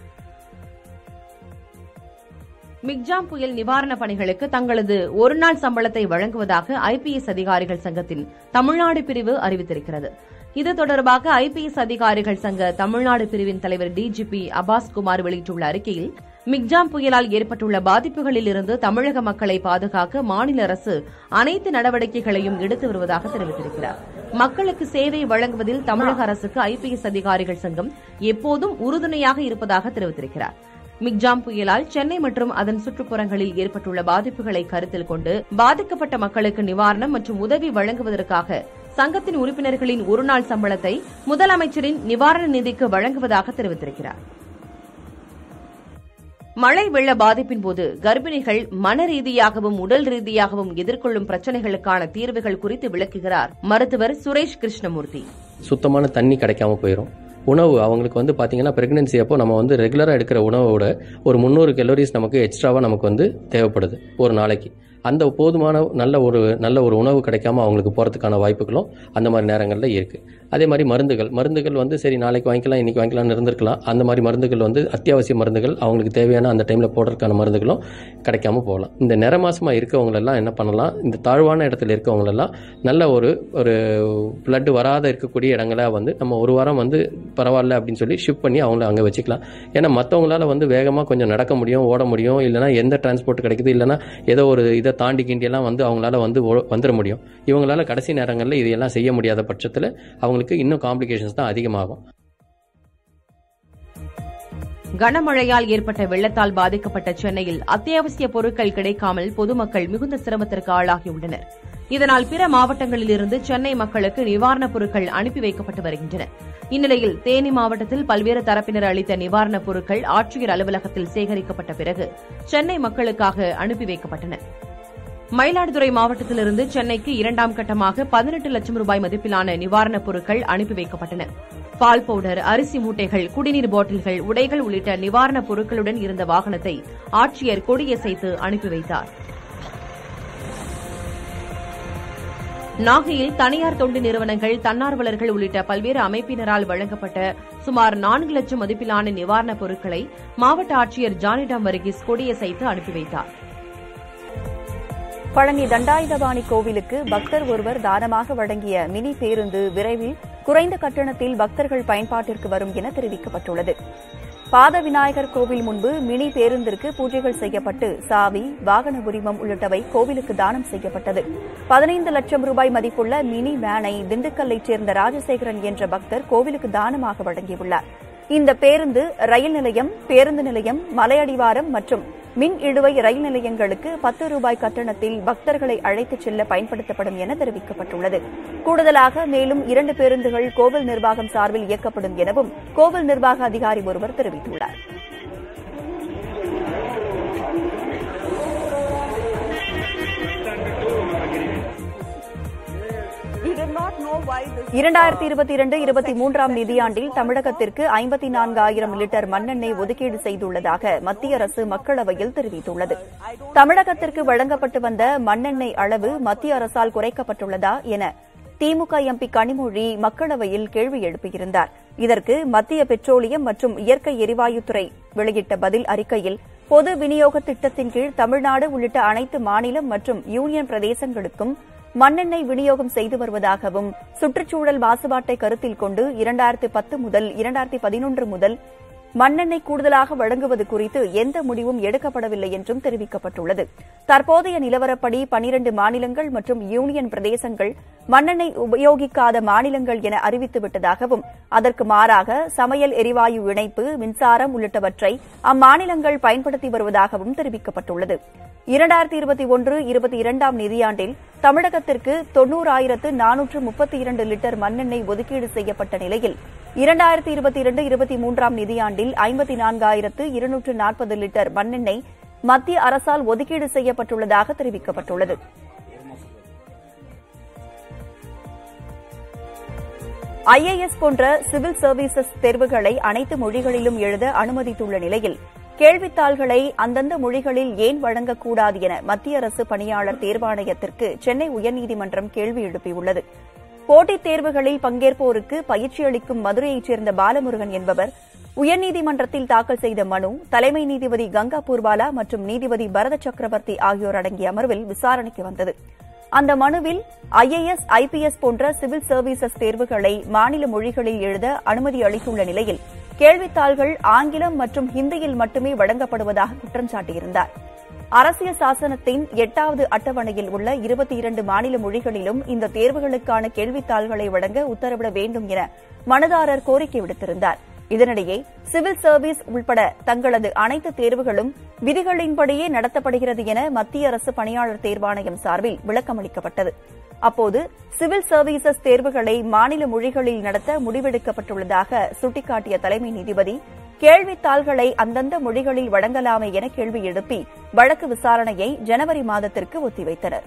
மிக்ஜாம் புயல் நிவாரணப் பணிகளுக்கு தங்களது ஒருநாள் சம்பளத்தை வழங்குவதாக ஐபிஎஸ் அதிகாரிகள் சங்கத்தின் தமிழ்நாடு பிரிவு அறிவித்திருக்கிறது இது தொடர்பாக ஐபிஎஸ் அதிகாரிகள் சங்க தமிழ்நாடு பிரிவின் தலைவர் டிஜிபி அபாஸ் குமார் வெளியிட்டுள்ள அறிக்கையில் மிக்ஜாம் புயலால் ஏற்பட்டுள்ள பாதிப்புகளில் இருந்து தமிழக மக்களை பாதுகாக்க மாநில அரசு அனைத்து நடவடிக்கைகளையும் எடுத்து வருவதாக தெரிவித்திருக்கிறார் மக்களுக்கு சேவை வழங்குவதில் தமிழக அரசுக்கு ஐபிஎஸ் அதிகாரிகள் சங்கம் எப்போதும் உறுதுணையாக இருப்பதாக தெரிவித்திருக்கிறார் மிக்ஜாம் புயலால் சென்னை மற்றும் அதன் சுற்றுப்புறங்களில் ஏற்பட்டுள்ள பாதிப்புகளை கருத்தில் கொண்டு பாதிக்கப்பட்ட மக்களுக்கு நிவாரணம் மற்றும் உதவி வழங்குவதற்காக சங்கத்தின் உறுப்பினர்களின் ஒருநாள் சம்பளத்தை முதலமைச்சரின் நிவாரண நிதிக்கு வழங்குவதாக தெரிவித்திருக்கிறார் மழை வெள்ள பாதிப்பின் போது கர்ப்பிணிகள் மன ரீதியாகவும் உடல் ரீதியாகவும் எதிர்கொள்ளும் பிரச்சனைகளுக்கான தீர்வுகள் குறித்து விளக்குகிறார் மருத்துவர் சுரேஷ் கிருஷ்ணமூர்த்தி சுத்தமான தண்ணி கிடைக்காம போயிடும் உணவு அவங்களுக்கு வந்து பார்த்தீங்கன்னா பிரெக்னன்சி அப்போ நம்ம வந்து ரெகுலராக எடுக்கிற உணவோட ஒரு முந்நூறு கலோரிஸ் நமக்கு எக்ஸ்ட்ராவாக நமக்கு வந்து தேவைப்படுது ஒரு நாளைக்கு அந்த போதுமான நல்ல ஒரு நல்ல ஒரு உணவு கிடைக்காம அவங்களுக்கு போகிறதுக்கான வாய்ப்புகளும் அந்த மாதிரி நேரங்களில் இருக்குது அதே மாதிரி மருந்துகள் மருந்துகள் வந்து சரி நாளைக்கு வாங்கிக்கலாம் இன்றைக்கி வாங்கிக்கலாம்னு இருந்திருக்கலாம் அந்த மாதிரி மருந்துகள் வந்து அத்தியாவசிய மருந்துகள் அவங்களுக்கு தேவையான அந்த டைமில் போடுறதுக்கான மருந்துகளும் கிடைக்காம போகலாம் இந்த நிற மாசமாக இருக்கவங்களெல்லாம் என்ன பண்ணலாம் இந்த தாழ்வான இடத்துல இருக்கவங்களெல்லாம் நல்ல ஒரு ஒரு பிளட் வராத இருக்கக்கூடிய இடங்கள வந்து நம்ம ஒரு வாரம் வந்து பரவாயில்ல அப்படின்னு சொல்லி ஷிஃப்ட் பண்ணி அவங்கள அங்கே வச்சுக்கலாம் ஏன்னா மற்றவங்களால வந்து வேகமாக கொஞ்சம் நடக்க முடியும் ஓட முடியும் இல்லைனா எந்த டிரான்ஸ்போர்ட் கிடைக்குது இல்லைனா ஏதோ ஒரு இதை தாண்டி கிண்டியெல்லாம் வந்து அவங்களால வந்து ஓ- வந்துட முடியும் இவங்களால கடைசி நேரங்களில் இதையெல்லாம் செய்ய முடியாத பட்சத்தில் அவங்களுக்கு இன்னும் காம்ப்ளிகேஷன்ஸ் தான் அதிகமாகும் கனமழையால் ஏற்பட்ட வெள்ளத்தால் பாதிக்கப்பட்ட சென்னையில் அத்தியாவசிய பொருட்கள் கிடைக்காமல் பொதுமக்கள் மிகுந்த சிரமத்திற்கு ஆளாகியுள்ளனர் இதனால் பிற மாவட்டங்களிலிருந்து சென்னை மக்களுக்கு நிவாரணப் பொருட்கள் அனுப்பி வைக்கப்பட்டு வருகின்றன இந்நிலையில் தேனி மாவட்டத்தில் பல்வேறு தரப்பினர் அளித்த நிவாரணப் பொருட்கள் ஆட்சியர் அலுவலகத்தில் சேகரிக்கப்பட்ட பிறகு சென்னை மக்களுக்காக அனுப்பி வைக்கப்பட்டன மயிலாடுதுறை மாவட்டத்திலிருந்து சென்னைக்கு இரண்டாம் கட்டமாக பதினெட்டு லட்சம் ரூபாய் மதிப்பிலான நிவாரணப் பொருட்கள் அனுப்பி வைக்கப்பட்டன பால் பவுடர் அரிசி மூட்டைகள் குடிநீர் பாட்டில்கள் உடைகள் உள்ளிட்ட நிவாரணப் பொருட்களுடன் இருந்த வாகனத்தை ஆட்சியர் கொடியசைத்து அனுப்பி வைத்தார் நாகையில் தனியார் தொண்டு நிறுவனங்கள் தன்னார்வலர்கள் உள்ளிட்ட பல்வேறு அமைப்பினரால் வழங்கப்பட்ட சுமார் நான்கு லட்சம் மதிப்பிலான நிவாரணப் பொருட்களை மாவட்ட ஆட்சியர் ஜானிடாம் வர்கீஸ் கொடியசைத்து அனுப்பி வைத்தார் பழனி தண்டாயுதபாணி கோவிலுக்கு பக்தர் ஒருவர் தானமாக வழங்கிய மினி பேருந்து விரைவில் குறைந்த கட்டணத்தில் பக்தர்கள் பயன்பாட்டிற்கு வரும் என தெரிவிக்கப்பட்டுள்ளது பாத விநாயகர் கோவில் முன்பு மினி பேருந்திற்கு பூஜைகள் செய்யப்பட்டு சாவி வாகன உரிமம் உள்ளிட்டவை கோவிலுக்கு தானம் செய்யப்பட்டது பதினைந்து லட்சம் ரூபாய் மதிப்புள்ள மினி வேனை திண்டுக்கல்லைச் சேர்ந்த ராஜசேகரன் என்ற பக்தர் கோவிலுக்கு தானமாக வழங்கியுள்ளார் இந்த பேருந்து ரயில் நிலையம் பேருந்து நிலையம் மலையடிவாரம் மற்றும் மின் இடுவை ரயில் நிலையங்களுக்கு பத்து ரூபாய் கட்டணத்தில் பக்தர்களை அழைத்துச் செல்ல பயன்படுத்தப்படும் என தெரிவிக்கப்பட்டுள்ளது கூடுதலாக மேலும் இரண்டு பேருந்துகள் கோவில் நிர்வாகம் சார்பில் இயக்கப்படும் எனவும் கோவில் நிர்வாக அதிகாரி ஒருவர் தெரிவித்துள்ளார் இரண்டாயிரத்தி இருபத்தி இரண்டு இருபத்தி மூன்றாம் நிதியாண்டில் தமிழகத்திற்கு ஐம்பத்தி நான்காயிரம் லிட்டர் மண்ணெண்ணெய் ஒதுக்கீடு செய்துள்ளதாக மத்திய அரசு மக்களவையில் தெரிவித்துள்ளது தமிழகத்திற்கு வழங்கப்பட்டு வந்த மண்ணெண்ணெய் அளவு மத்திய அரசால் குறைக்கப்பட்டுள்ளதா என திமுக எம்பி கனிமொழி மக்களவையில் கேள்வி எழுப்பியிருந்தார் இதற்கு மத்திய பெட்ரோலியம் மற்றும் இயற்கை எரிவாயுத்துறை வெளியிட்ட பதில் அறிக்கையில் பொது விநியோக திட்டத்தின் கீழ் தமிழ்நாடு உள்ளிட்ட அனைத்து மாநிலம் மற்றும் யூனியன் பிரதேசங்களுக்கும் மண்ணெண்ணெய் விநியோகம் செய்து வருவதாகவும் சுற்றுச்சூழல் மாசுபாட்டை கருத்தில் கொண்டு இரண்டாயிரத்து பத்து முதல் இரண்டாயிரத்தி பதினொன்று முதல் மண்ணெண்ணெய் கூடுதலாக வழங்குவது குறித்து எந்த முடிவும் எடுக்கப்படவில்லை என்றும் தெரிவிக்கப்பட்டுள்ளது தற்போதைய நிலவரப்படி பனிரண்டு மாநிலங்கள் மற்றும் யூனியன் பிரதேசங்கள் மண்ணெண்ணெய் உபயோகிக்காத மாநிலங்கள் என அறிவித்துவிட்டதாகவும் அதற்கு மாறாக சமையல் எரிவாயு இணைப்பு மின்சாரம் உள்ளிட்டவற்றை அம்மாநிலங்கள் பயன்படுத்தி வருவதாகவும் தெரிவிக்கப்பட்டுள்ளது இரண்டாயிரத்தி இருபத்தி ஒன்று இருபத்தி இரண்டாம் நிதியாண்டில் தமிழகத்திற்கு தொன்னூறாயிரத்து நானூற்று முப்பத்தி இரண்டு லிட்டர் மண்ணெண்ணெய் ஒதுக்கீடு செய்யப்பட்ட நிலையில் இரண்டாயிரத்தி இருபத்தி இரண்டு இருபத்தி மூன்றாம் நிதியாண்டில் ஐம்பத்தி நான்காயிரத்து இருநூற்று நாற்பது லிட்டர் மண்ணெண்ணெய் மத்திய அரசால் ஒதுக்கீடு செய்யப்பட்டுள்ளதாக தெரிவிக்கப்பட்டுள்ளது ஐஏஎஸ் போன்ற சிவில் சர்வீசஸ் தேர்வுகளை அனைத்து மொழிகளிலும் எழுத அனுமதித்துள்ள நிலையில் கேள்வித்தாள்களை அந்தந்த மொழிகளில் ஏன் வழங்கக்கூடாது என மத்திய அரசு பணியாளர் தேர்வாணையத்திற்கு சென்னை உயர்நீதிமன்றம் கேள்வி எழுப்பியுள்ளது போட்டித் தேர்வுகளில் பங்கேற்போருக்கு பயிற்சி அளிக்கும் மதுரையைச் சேர்ந்த பாலமுருகன் என்பவர் உயர்நீதிமன்றத்தில் தாக்கல் செய்த மனு தலைமை நீதிபதி கங்கா பூர்வாலா மற்றும் நீதிபதி பரத சக்கரவர்த்தி ஆகியோர் அடங்கிய அமர்வில் விசாரணைக்கு வந்தது அந்த மனுவில் ஐஏஎஸ் ஐபிஎஸ் போன்ற சிவில் சர்வீசஸ் தேர்வுகளை மாநில மொழிகளில் எழுத அனுமதி அளித்துள்ள நிலையில் கேள்வித்தாள்கள் ஆங்கிலம் மற்றும் ஹிந்தியில் மட்டுமே வழங்கப்படுவதாக குற்றம் சாட்டியிருந்தார் அரசியல் சாசனத்தின் எட்டாவது அட்டவணையில் உள்ள இருபத்தி இரண்டு மாநில மொழிகளிலும் இந்த தேர்வுகளுக்கான கேள்வித்தாள்களை வழங்க உத்தரவிட வேண்டும் என மனுதாரர் கோரிக்கை விடுத்திருந்தார் இதனிடையே சிவில் சர்வீஸ் உள்பட தங்களது அனைத்து தேர்வுகளும் விதிகளின்படியே நடத்தப்படுகிறது என மத்திய அரசு பணியாளர் தேர்வாணையம் சார்பில் விளக்கமளிக்கப்பட்டது அப்போது சிவில் சர்வீசஸ் தேர்வுகளை மாநில மொழிகளில் நடத்த முடிவெடுக்கப்பட்டுள்ளதாக சுட்டிக்காட்டிய தலைமை நீதிபதி கேள்வித்தாள்களை அந்தந்த மொழிகளில் வழங்கலாமே என கேள்வி எழுப்பி வழக்கு விசாரணையை ஜனவரி மாதத்திற்கு ஒத்திவைத்தனர்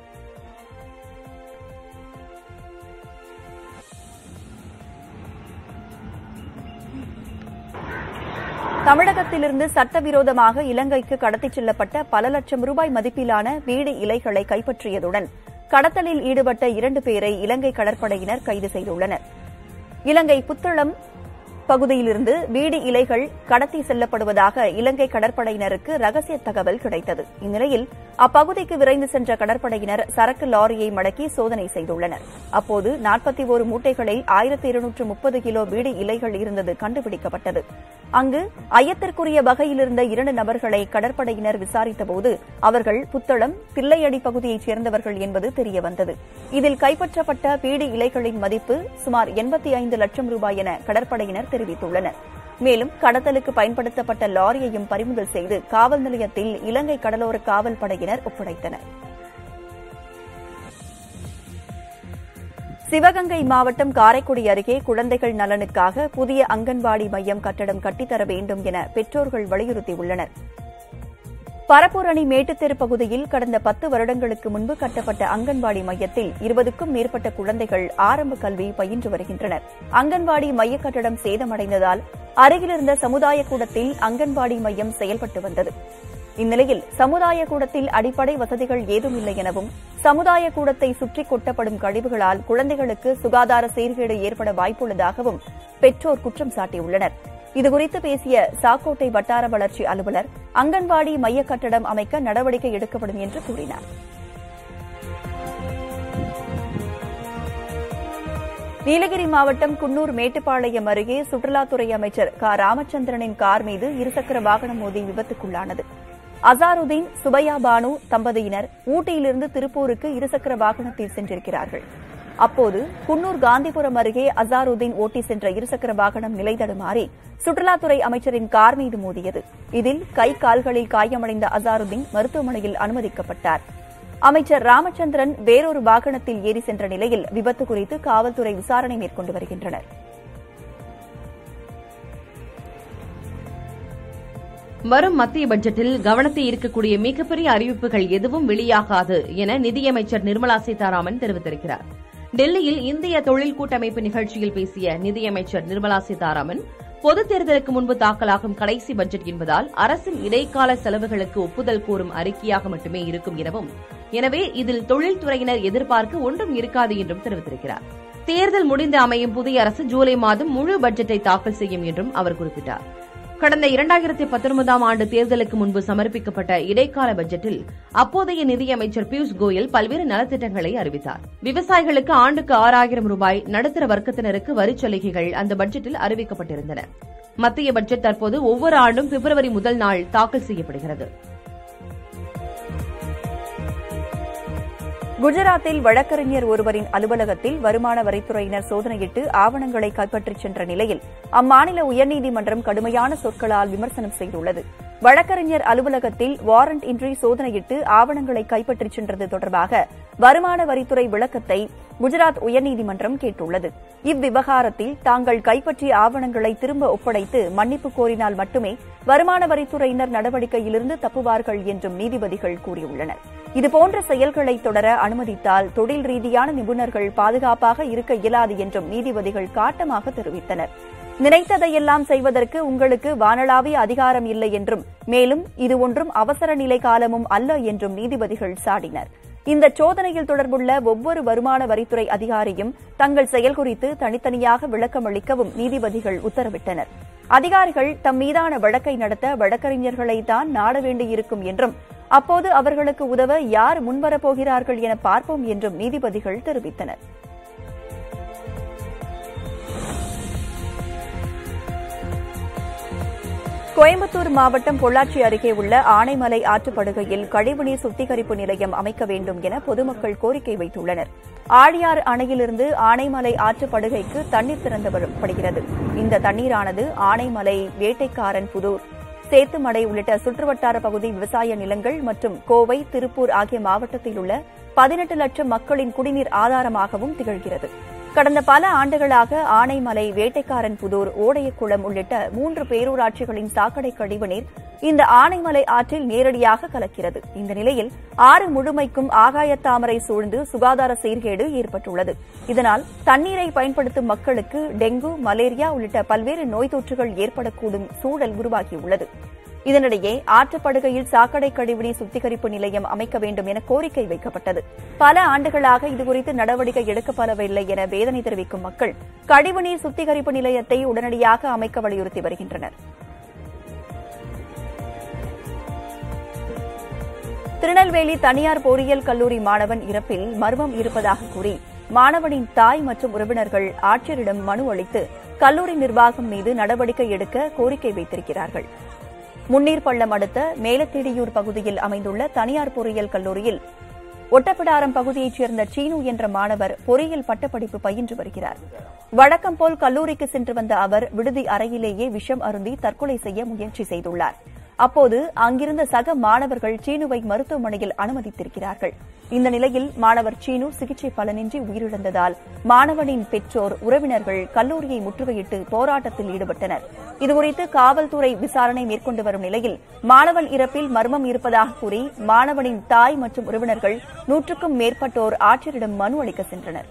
தமிழகத்திலிருந்து சட்டவிரோதமாக இலங்கைக்கு கடத்திச் செல்லப்பட்ட பல லட்சம் ரூபாய் மதிப்பிலான வீடு இலைகளை கைப்பற்றியதுடன் கடத்தலில் ஈடுபட்ட இரண்டு பேரை இலங்கை கடற்படையினர் கைது செய்துள்ளனர் இலங்கை புத்தளம் பகுதியிலிருந்து வீடு இலைகள் கடத்தி செல்லப்படுவதாக இலங்கை கடற்படையினருக்கு ரகசிய தகவல் கிடைத்தது இந்நிலையில் அப்பகுதிக்கு விரைந்து சென்ற கடற்படையினர் சரக்கு லாரியை மடக்கி சோதனை செய்துள்ளனர் அப்போது நாற்பத்தி ஒரு மூட்டைகளில் ஆயிரத்தி இருநூற்று முப்பது கிலோ வீடு இலைகள் இருந்தது கண்டுபிடிக்கப்பட்டது அங்கு ஐயத்திற்குரிய வகையில் இருந்த இரண்டு நபர்களை கடற்படையினர் விசாரித்தபோது அவர்கள் புத்தளம் தில்லையடி பகுதியைச் சேர்ந்தவர்கள் என்பது தெரியவந்தது இதில் கைப்பற்றப்பட்ட வீடு இலைகளின் மதிப்பு சுமார் எண்பத்தி ஐந்து லட்சம் ரூபாய் என கடற்படையினர் தெரிவித்துள்ளனர் மேலும் கடத்தலுக்கு பயன்படுத்தப்பட்ட லாரியையும் பறிமுதல் செய்து காவல் நிலையத்தில் இலங்கை கடலோர காவல் படையினர் ஒப்படைத்தனர் சிவகங்கை மாவட்டம் காரைக்குடி அருகே குழந்தைகள் நலனுக்காக புதிய அங்கன்வாடி மையம் கட்டடம் கட்டித்தர வேண்டும் என பெற்றோர்கள் வலியுறுத்தியுள்ளனர் பரப்பூர் அணி மேட்டுத்தெரு பகுதியில் கடந்த பத்து வருடங்களுக்கு முன்பு கட்டப்பட்ட அங்கன்வாடி மையத்தில் இருபதுக்கும் மேற்பட்ட குழந்தைகள் ஆரம்ப கல்வி பயின்று வருகின்றனர் அங்கன்வாடி மைய கட்டடம் சேதமடைந்ததால் அருகிலிருந்த சமுதாய கூடத்தில் அங்கன்வாடி மையம் செயல்பட்டு வந்தது இந்நிலையில் சமுதாய கூடத்தில் அடிப்படை வசதிகள் ஏதும் இல்லை எனவும் சமுதாய கூடத்தை சுற்றி கொட்டப்படும் கழிவுகளால் குழந்தைகளுக்கு சுகாதார சீர்கேடு ஏற்பட வாய்ப்புள்ளதாகவும் பெற்றோர் குற்றம் சாட்டியுள்ளனர் இதுகுறித்து பேசிய சாக்கோட்டை வட்டார வளர்ச்சி அலுவலர் அங்கன்வாடி மைய கட்டடம் அமைக்க நடவடிக்கை எடுக்கப்படும் என்று கூறினார் நீலகிரி மாவட்டம் குன்னூர் மேட்டுப்பாளையம் அருகே சுற்றுலாத்துறை அமைச்சர் க ராமச்சந்திரனின் கார் மீது இருசக்கர வாகனம் மோதி விபத்துக்குள்ளானது அசாருதீன் சுபையா பானு தம்பதியினர் ஊட்டியிலிருந்து திருப்பூருக்கு இருசக்கர வாகனத்தில் சென்றிருக்கிறார்கள் அப்போது குன்னூர் காந்திபுரம் அருகே அசாருதீன் ஓட்டி சென்ற இருசக்கர வாகனம் நிலை தடுமாறி சுற்றுலாத்துறை அமைச்சரின் கார் மீது மோதியது இதில் கை கால்களில் காயமடைந்த அசாருதீன் மருத்துவமனையில் அனுமதிக்கப்பட்டார் அமைச்சர் ராமச்சந்திரன் வேறொரு வாகனத்தில் ஏறி சென்ற நிலையில் விபத்து குறித்து காவல்துறை விசாரணை மேற்கொண்டு வருகின்றனர் வரும் மத்திய பட்ஜெட்டில் கவனத்தை ஈர்க்கக்கூடிய மிகப்பெரிய அறிவிப்புகள் எதுவும் வெளியாகாது என நிதியமைச்சர் நிர்மலா சீதாராமன் தெரிவித்திருக்கிறார் டெல்லியில் இந்திய தொழில் கூட்டமைப்பு நிகழ்ச்சியில் பேசிய நிதியமைச்சர் நிர்மலா சீதாராமன் பொதுத் தேர்தலுக்கு முன்பு தாக்கலாகும் கடைசி பட்ஜெட் என்பதால் அரசின் இடைக்கால செலவுகளுக்கு ஒப்புதல் கோரும் அறிக்கையாக மட்டுமே இருக்கும் எனவும் எனவே இதில் தொழில்துறையினர் எதிர்பார்க்க ஒன்றும் இருக்காது என்றும் தெரிவித்திருக்கிறார் தேர்தல் முடிந்து அமையும் புதிய அரசு ஜூலை மாதம் முழு பட்ஜெட்டை தாக்கல் செய்யும் என்றும் அவர் குறிப்பிட்டார் கடந்த இரண்டாயிரத்தி பத்தொன்பதாம் ஆண்டு தேர்தலுக்கு முன்பு சமர்ப்பிக்கப்பட்ட இடைக்கால பட்ஜெட்டில் அப்போதைய நிதியமைச்சர் பியூஷ் கோயல் பல்வேறு நலத்திட்டங்களை அறிவித்தார் விவசாயிகளுக்கு ஆண்டுக்கு ஆறாயிரம் ரூபாய் நடுத்தர வர்க்கத்தினருக்கு வரிச் சலுகைகள் அந்த பட்ஜெட்டில் அறிவிக்கப்பட்டிருந்தன மத்திய பட்ஜெட் தற்போது ஒவ்வொரு ஆண்டும் பிப்ரவரி முதல் நாள் தாக்கல் செய்யப்படுகிறது குஜராத்தில் வழக்கறிஞர் ஒருவரின் அலுவலகத்தில் வருமான வரித்துறையினர் சோதனையிட்டு ஆவணங்களை கைப்பற்றிச் சென்ற நிலையில் அம்மாநில உயர்நீதிமன்றம் கடுமையான சொற்களால் விமர்சனம் செய்துள்ளது வழக்கறிஞர் அலுவலகத்தில் வாரண்ட் இன்றி சோதனையிட்டு ஆவணங்களை கைப்பற்றிச் சென்றது தொடர்பாக வருமான வரித்துறை விளக்கத்தை குஜராத் உயர்நீதிமன்றம் கேட்டுள்ளது இவ்விவகாரத்தில் தாங்கள் கைப்பற்றிய ஆவணங்களை திரும்ப ஒப்படைத்து மன்னிப்பு கோரினால் மட்டுமே வருமான வரித்துறையினர் நடவடிக்கையிலிருந்து தப்புவார்கள் என்றும் நீதிபதிகள் கூறியுள்ளனர் இதுபோன்ற செயல்களை தொடர அனுமதித்தால் தொழில் ரீதியான நிபுணர்கள் பாதுகாப்பாக இருக்க இயலாது என்றும் நீதிபதிகள் காட்டமாக தெரிவித்தனர் நினைத்ததையெல்லாம் செய்வதற்கு உங்களுக்கு வானளாவிய அதிகாரம் இல்லை என்றும் மேலும் இது ஒன்றும் அவசர நிலை காலமும் அல்ல என்றும் நீதிபதிகள் சாடினர் இந்த சோதனையில் தொடர்புள்ள ஒவ்வொரு வருமான வரித்துறை அதிகாரியும் தங்கள் செயல் குறித்து தனித்தனியாக விளக்கம் அளிக்கவும் நீதிபதிகள் உத்தரவிட்டனர் அதிகாரிகள் தம் மீதான வழக்கை நடத்த வழக்கறிஞர்களை தான் நாட வேண்டியிருக்கும் என்றும் அப்போது அவர்களுக்கு உதவ யார் முன்வரப்போகிறார்கள் என பார்ப்போம் என்றும் நீதிபதிகள் தெரிவித்தனர் கோயம்புத்தூர் மாவட்டம் பொள்ளாச்சி அருகே உள்ள ஆனைமலை ஆற்றுப்படுகையில் கழிவுநீர் சுத்திகரிப்பு நிலையம் அமைக்க வேண்டும் என பொதுமக்கள் கோரிக்கை வைத்துள்ளனர் ஆழியார் அணையிலிருந்து ஆனைமலை ஆற்றுப்படுகைக்கு தண்ணீர் திறந்துவிடப்படுகிறது இந்த தண்ணீரானது ஆனைமலை வேட்டைக்காரன் புதூர் சேத்துமடை உள்ளிட்ட சுற்றுவட்டார பகுதி விவசாய நிலங்கள் மற்றும் கோவை திருப்பூர் ஆகிய மாவட்டத்தில் உள்ள பதினெட்டு லட்சம் மக்களின் குடிநீர் ஆதாரமாகவும் திகழ்கிறது கடந்த பல ஆண்டுகளாக ஆனைமலை வேட்டைக்காரன் புதூர் ஓடையக்குளம் உள்ளிட்ட மூன்று பேரூராட்சிகளின் சாக்கடை கழிவுநீர் இந்த ஆனைமலை ஆற்றில் நேரடியாக கலக்கிறது இந்த நிலையில் ஆறு முழுமைக்கும் ஆகாயத்தாமரை சூழ்ந்து சுகாதார சீர்கேடு ஏற்பட்டுள்ளது இதனால் தண்ணீரை பயன்படுத்தும் மக்களுக்கு டெங்கு மலேரியா உள்ளிட்ட பல்வேறு நோய் தொற்றுகள் ஏற்படக்கூடும் சூழல் உருவாகியுள்ளது இதனிடையே ஆற்றுப்படுகையில் சாக்கடை கழிவுநீர் சுத்திகரிப்பு நிலையம் அமைக்க வேண்டும் என கோரிக்கை வைக்கப்பட்டது பல ஆண்டுகளாக இதுகுறித்து நடவடிக்கை எடுக்கப்படவில்லை என வேதனை தெரிவிக்கும் மக்கள் கழிவுநீர் சுத்திகரிப்பு நிலையத்தை உடனடியாக அமைக்க வலியுறுத்தி வருகின்றனர் திருநெல்வேலி தனியார் பொறியியல் கல்லூரி மாணவன் இறப்பில் மர்மம் இருப்பதாக கூறி மாணவனின் தாய் மற்றும் உறவினர்கள் ஆட்சியரிடம் மனு அளித்து கல்லூரி நிர்வாகம் மீது நடவடிக்கை எடுக்க கோரிக்கை வைத்திருக்கிறார்கள் முன்னீர் பள்ளம் அடுத்த மேலத்தேடியூர் பகுதியில் அமைந்துள்ள தனியார் பொறியியல் கல்லூரியில் ஒட்டப்பிடாரம் பகுதியைச் சேர்ந்த சீனு என்ற மாணவர் பொறியியல் பட்டப்படிப்பு பயின்று வருகிறார் வழக்கம் போல் கல்லூரிக்கு சென்று வந்த அவர் விடுதி அறையிலேயே விஷம் அருந்தி தற்கொலை செய்ய முயற்சி செய்துள்ளார் அப்போது அங்கிருந்த சக மாணவர்கள் சீனுவை மருத்துவமனையில் அனுமதித்திருக்கிறார்கள் இந்த நிலையில் மாணவர் சீனு சிகிச்சை பலனின்றி உயிரிழந்ததால் மாணவனின் பெற்றோர் உறவினர்கள் கல்லூரியை முற்றுகையிட்டு போராட்டத்தில் ஈடுபட்டனர் இதுகுறித்து காவல்துறை விசாரணை மேற்கொண்டு வரும் நிலையில் மாணவன் இறப்பில் மர்மம் இருப்பதாக கூறி மாணவனின் தாய் மற்றும் உறவினர்கள் நூற்றுக்கும் மேற்பட்டோர் ஆட்சியரிடம் மனு அளிக்க சென்றனர்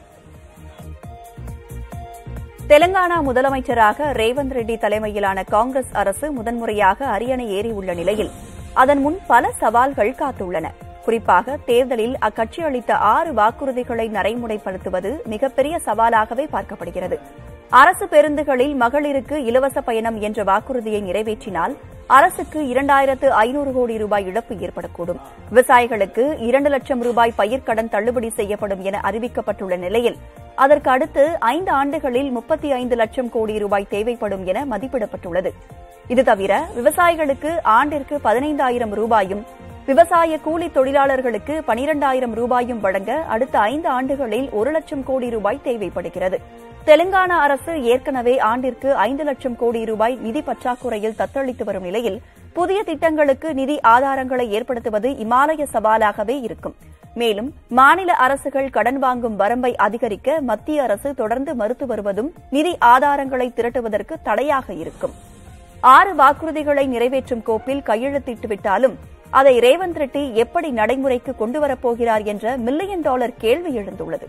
தெலங்கானா முதலமைச்சராக ரேவந்த் ரெட்டி தலைமையிலான காங்கிரஸ் அரசு முதன்முறையாக அரியணை ஏறியுள்ள நிலையில் அதன் முன் பல சவால்கள் காத்துள்ளன குறிப்பாக தேர்தலில் அக்கட்சி அளித்த ஆறு வாக்குறுதிகளை நடைமுறைப்படுத்துவது மிகப்பெரிய சவாலாகவே பார்க்கப்படுகிறது அரசு பேருந்துகளில் மகளிருக்கு இலவச பயணம் என்ற வாக்குறுதியை நிறைவேற்றினால் அரசுக்கு இரண்டாயிரத்து ஐநூறு கோடி ரூபாய் இழப்பு ஏற்படக்கூடும் விவசாயிகளுக்கு இரண்டு லட்சம் ரூபாய் பயிர்க்கடன் தள்ளுபடி செய்யப்படும் என அறிவிக்கப்பட்டுள்ள நிலையில் அதற்கு அடுத்து ஐந்து ஆண்டுகளில் முப்பத்தி ஐந்து லட்சம் கோடி ரூபாய் தேவைப்படும் என மதிப்பிடப்பட்டுள்ளது இது தவிர விவசாயிகளுக்கு ஆண்டிற்கு பதினைந்தாயிரம் ரூபாயும் விவசாய கூலி தொழிலாளர்களுக்கு பனிரெண்டாயிரம் ரூபாயும் வழங்க அடுத்த ஐந்து ஆண்டுகளில் ஒரு லட்சம் கோடி ரூபாய் தேவைப்படுகிறது தெலுங்கானா அரசு ஏற்கனவே ஆண்டிற்கு ஐந்து லட்சம் கோடி ரூபாய் நிதி பற்றாக்குறையில் தத்தளித்து வரும் நிலையில் புதிய திட்டங்களுக்கு நிதி ஆதாரங்களை ஏற்படுத்துவது இமாலய சவாலாகவே இருக்கும் மேலும் மாநில அரசுகள் கடன் வாங்கும் வரம்பை அதிகரிக்க மத்திய அரசு தொடர்ந்து மறுத்து வருவதும் நிதி ஆதாரங்களை திரட்டுவதற்கு தடையாக இருக்கும் ஆறு வாக்குறுதிகளை நிறைவேற்றும் கோப்பில் கையெழுத்திட்டுவிட்டாலும் அதை ரேவந்த் ரெட்டி எப்படி நடைமுறைக்கு கொண்டுவரப்போகிறார் என்ற மில்லியன் டாலர் கேள்வி எழுந்துள்ளது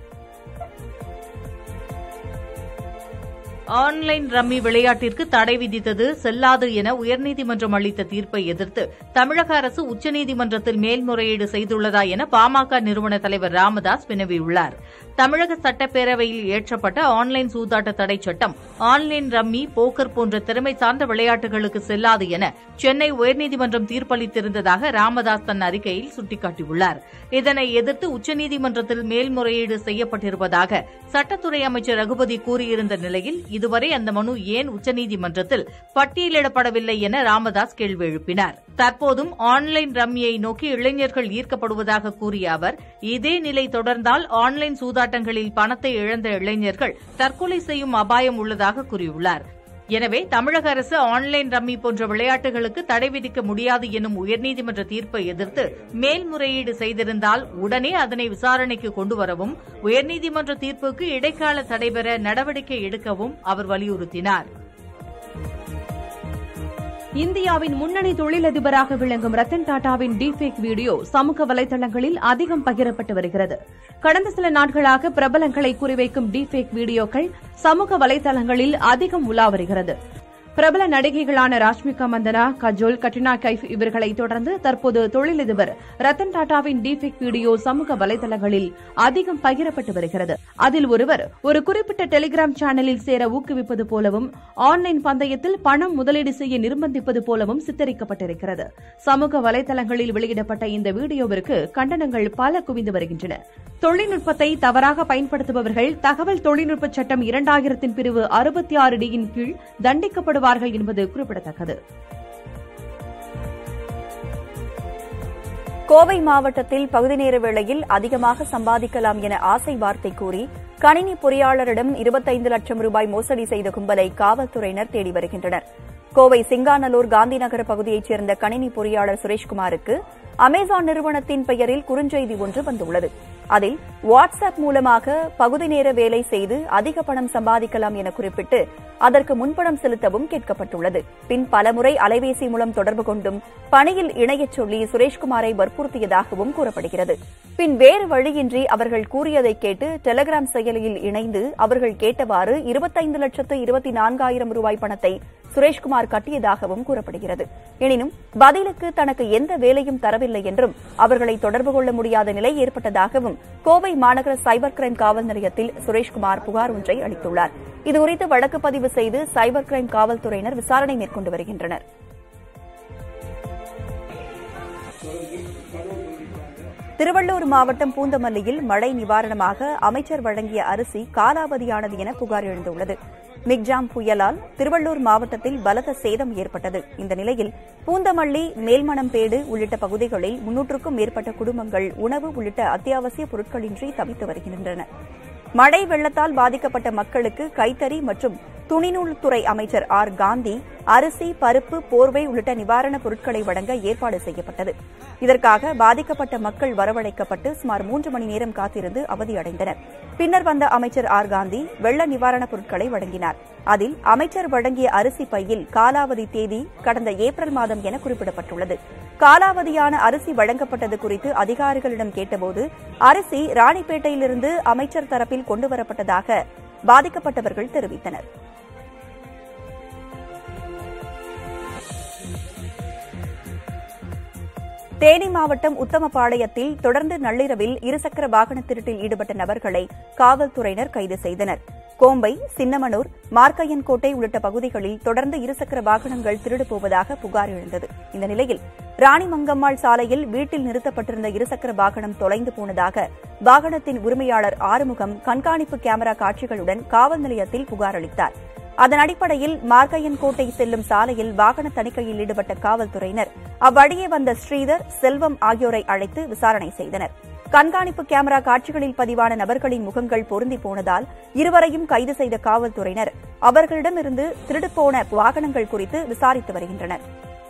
ஆன்லைன் ரம்மி விளையாட்டிற்கு தடை விதித்தது செல்லாது என உயர்நீதிமன்றம் அளித்த தீர்ப்பை எதிர்த்து தமிழக அரசு உச்சநீதிமன்றத்தில் மேல்முறையீடு செய்துள்ளதா என பாமக நிறுவன தலைவர் ராமதாஸ் வினவியுள்ளார் தமிழக சட்டப்பேரவையில் இயற்றப்பட்ட ஆன்லைன் சூதாட்ட தடை சட்டம் ஆன்லைன் ரம்மி போக்கர் போன்ற திறமை சார்ந்த விளையாட்டுகளுக்கு செல்லாது என சென்னை உயர்நீதிமன்றம் தீர்ப்பளித்திருந்ததாக ராமதாஸ் தன் அறிக்கையில் சுட்டிக்காட்டியுள்ளார் இதனை எதிர்த்து உச்சநீதிமன்றத்தில் மேல்முறையீடு செய்யப்பட்டிருப்பதாக சட்டத்துறை அமைச்சர் ரகுபதி கூறியிருந்த நிலையில் இதுவரை அந்த மனு ஏன் உச்சநீதிமன்றத்தில் பட்டியலிடப்படவில்லை என ராமதாஸ் கேள்வி எழுப்பினார் தற்போதும் ஆன்லைன் ரம்மியை நோக்கி இளைஞர்கள் ஈர்க்கப்படுவதாக கூறிய அவர் இதே நிலை தொடர்ந்தால் ஆன்லைன் சூதாட்டங்களில் பணத்தை இழந்த இளைஞர்கள் தற்கொலை செய்யும் அபாயம் உள்ளதாக கூறியுள்ளார் எனவே தமிழக அரசு ஆன்லைன் ரம்மி போன்ற விளையாட்டுகளுக்கு தடை விதிக்க முடியாது எனும் உயர்நீதிமன்ற தீர்ப்பை எதிர்த்து மேல்முறையீடு செய்திருந்தால் உடனே அதனை விசாரணைக்கு கொண்டுவரவும் உயர்நீதிமன்ற தீர்ப்புக்கு இடைக்கால தடை பெற நடவடிக்கை எடுக்கவும் அவர் வலியுறுத்தினார் இந்தியாவின் முன்னணி தொழிலதிபராக விளங்கும் ரத்தன் டாடாவின் டீஃபேக் வீடியோ சமூக வலைதளங்களில் அதிகம் பகிரப்பட்டு வருகிறது கடந்த சில நாட்களாக பிரபலங்களை குறிவைக்கும் டீஃபேக் வீடியோக்கள் சமூக வலைதளங்களில் அதிகம் உலா வருகிறது பிரபல நடிகைகளான ராஷ்மிகா மந்தனா கஜோல் கட்ரினா கைஃப் இவர்களை தொடர்ந்து தற்போது தொழிலதிபர் ரத்தன் டாடாவின் டீஃபேக் வீடியோ சமூக வலைதளங்களில் அதிகம் பகிரப்பட்டு வருகிறது அதில் ஒருவர் ஒரு குறிப்பிட்ட டெலிகிராம் சேனலில் சேர ஊக்குவிப்பது போலவும் ஆன்லைன் பந்தயத்தில் பணம் முதலீடு செய்ய நிர்பந்திப்பது போலவும் சித்தரிக்கப்பட்டிருக்கிறது சமூக வலைதளங்களில் வெளியிடப்பட்ட இந்த வீடியோவிற்கு கண்டனங்கள் பல குவிந்து வருகின்றன தொழில்நுட்பத்தை தவறாக பயன்படுத்துபவர்கள் தகவல் தொழில்நுட்ப சட்டம் இரண்டாயிரத்தின் பிரிவு அறுபத்தி ஆறு டியின் கீழ் தண்டிக்கப்படுவார்கள் என்பது குறிப்பிடத்தக்கது கோவை மாவட்டத்தில் பகுதி நேர வேளையில் அதிகமாக சம்பாதிக்கலாம் என ஆசை வார்த்தை கூறி கணினி பொறியாளரிடம் இருபத்தைந்து லட்சம் ரூபாய் மோசடி செய்த கும்பலை காவல்துறையினர் தேடி வருகின்றனர் கோவை சிங்காநல்லூர் காந்திநகர பகுதியைச் சேர்ந்த கணினி பொறியாளர் சுரேஷ்குமாருக்கு அமேசான் நிறுவனத்தின் பெயரில் குறுஞ்செய்தி ஒன்று வந்துள்ளது அதில் வாட்ஸ்அப் மூலமாக பகுதி நேர வேலை செய்து அதிக பணம் சம்பாதிக்கலாம் என குறிப்பிட்டு அதற்கு முன்பணம் செலுத்தவும் கேட்கப்பட்டுள்ளது பின் பலமுறை அலைபேசி மூலம் தொடர்பு கொண்டும் பணியில் இணையச் சொல்லி சுரேஷ்குமாரை வற்புறுத்தியதாகவும் கூறப்படுகிறது பின் வேறு வழியின்றி அவர்கள் கூறியதை கேட்டு டெலிகிராம் செயலியில் இணைந்து அவர்கள் கேட்டவாறு இருபத்தைந்து லட்சத்து இருபத்தி நான்காயிரம் ரூபாய் பணத்தை சுரேஷ்குமார் கட்டியதாகவும் கூறப்படுகிறது எனினும் பதிலுக்கு தனக்கு எந்த வேலையும் தரவில்லை என்றும் அவர்களை தொடர்பு கொள்ள முடியாத நிலை ஏற்பட்டதாகவும் கோவை மாநகர சைபர் கிரைம் காவல் நிலையத்தில் சுரேஷ்குமார் புகார் ஒன்றை அளித்துள்ளார் இதுகுறித்து வழக்கு பதிவு செய்து சைபர் கிரைம் காவல்துறையினர் விசாரணை மேற்கொண்டு வருகின்றனர் திருவள்ளூர் மாவட்டம் பூந்தமல்லியில் மழை நிவாரணமாக அமைச்சர் வழங்கிய அரிசி காலாவதியானது என புகார் எழுந்துள்ளது மிக்ஜாம் புயலால் திருவள்ளூர் மாவட்டத்தில் பலத்த சேதம் ஏற்பட்டது இந்த நிலையில் பூந்தமல்லி மேல்மணம்பேடு உள்ளிட்ட பகுதிகளில் முன்னூற்றுக்கும் மேற்பட்ட குடும்பங்கள் உணவு உள்ளிட்ட அத்தியாவசிய பொருட்களின்றி தவித்து வருகின்றன மழை வெள்ளத்தால் பாதிக்கப்பட்ட மக்களுக்கு கைத்தறி மற்றும் துணிநூல்துறை அமைச்சர் ஆர் காந்தி அரிசி பருப்பு போர்வை உள்ளிட்ட நிவாரணப் பொருட்களை வழங்க ஏற்பாடு செய்யப்பட்டது இதற்காக பாதிக்கப்பட்ட மக்கள் வரவழைக்கப்பட்டு சுமார் மூன்று மணி நேரம் காத்திருந்து அவதியடைந்தனர் பின்னர் வந்த அமைச்சர் ஆர் காந்தி வெள்ள நிவாரணப் பொருட்களை வழங்கினார் அதில் அமைச்சர் வழங்கிய அரிசி பையில் காலாவதி தேதி கடந்த ஏப்ரல் மாதம் என குறிப்பிடப்பட்டுள்ளது காலாவதியான அரிசி வழங்கப்பட்டது குறித்து அதிகாரிகளிடம் கேட்டபோது அரிசி ராணிப்பேட்டையிலிருந்து அமைச்சர் தரப்பில் கொண்டுவரப்பட்டதாக பாதிக்கப்பட்டவர்கள் தெரிவித்தனர் தேனி மாவட்டம் உத்தமபாளையத்தில் தொடர்ந்து நள்ளிரவில் இருசக்கர வாகன திருட்டில் ஈடுபட்ட நபர்களை காவல்துறையினர் கைது செய்தனர் கோம்பை சின்னமனூர் மார்க்கையன்கோட்டை உள்ளிட்ட பகுதிகளில் தொடர்ந்து இருசக்கர வாகனங்கள் திருடு போவதாக புகார் எழுந்தது இந்த நிலையில் ராணிமங்கம்மாள் சாலையில் வீட்டில் நிறுத்தப்பட்டிருந்த இருசக்கர வாகனம் தொலைந்து போனதாக வாகனத்தின் உரிமையாளர் ஆறுமுகம் கண்காணிப்பு கேமரா காட்சிகளுடன் காவல் நிலையத்தில் புகார் அளித்தார் அதன் அடிப்படையில் மார்க்கையன்கோட்டை செல்லும் சாலையில் வாகன தணிக்கையில் ஈடுபட்ட காவல்துறையினர் அவ்வழியே வந்த ஸ்ரீதர் செல்வம் ஆகியோரை அழைத்து விசாரணை செய்தனர் கண்காணிப்பு கேமரா காட்சிகளில் பதிவான நபர்களின் முகங்கள் பொருந்தி போனதால் இருவரையும் கைது செய்த காவல்துறையினர் அவர்களிடமிருந்து திருடுபோன வாகனங்கள் குறித்து விசாரித்து வருகின்றனர்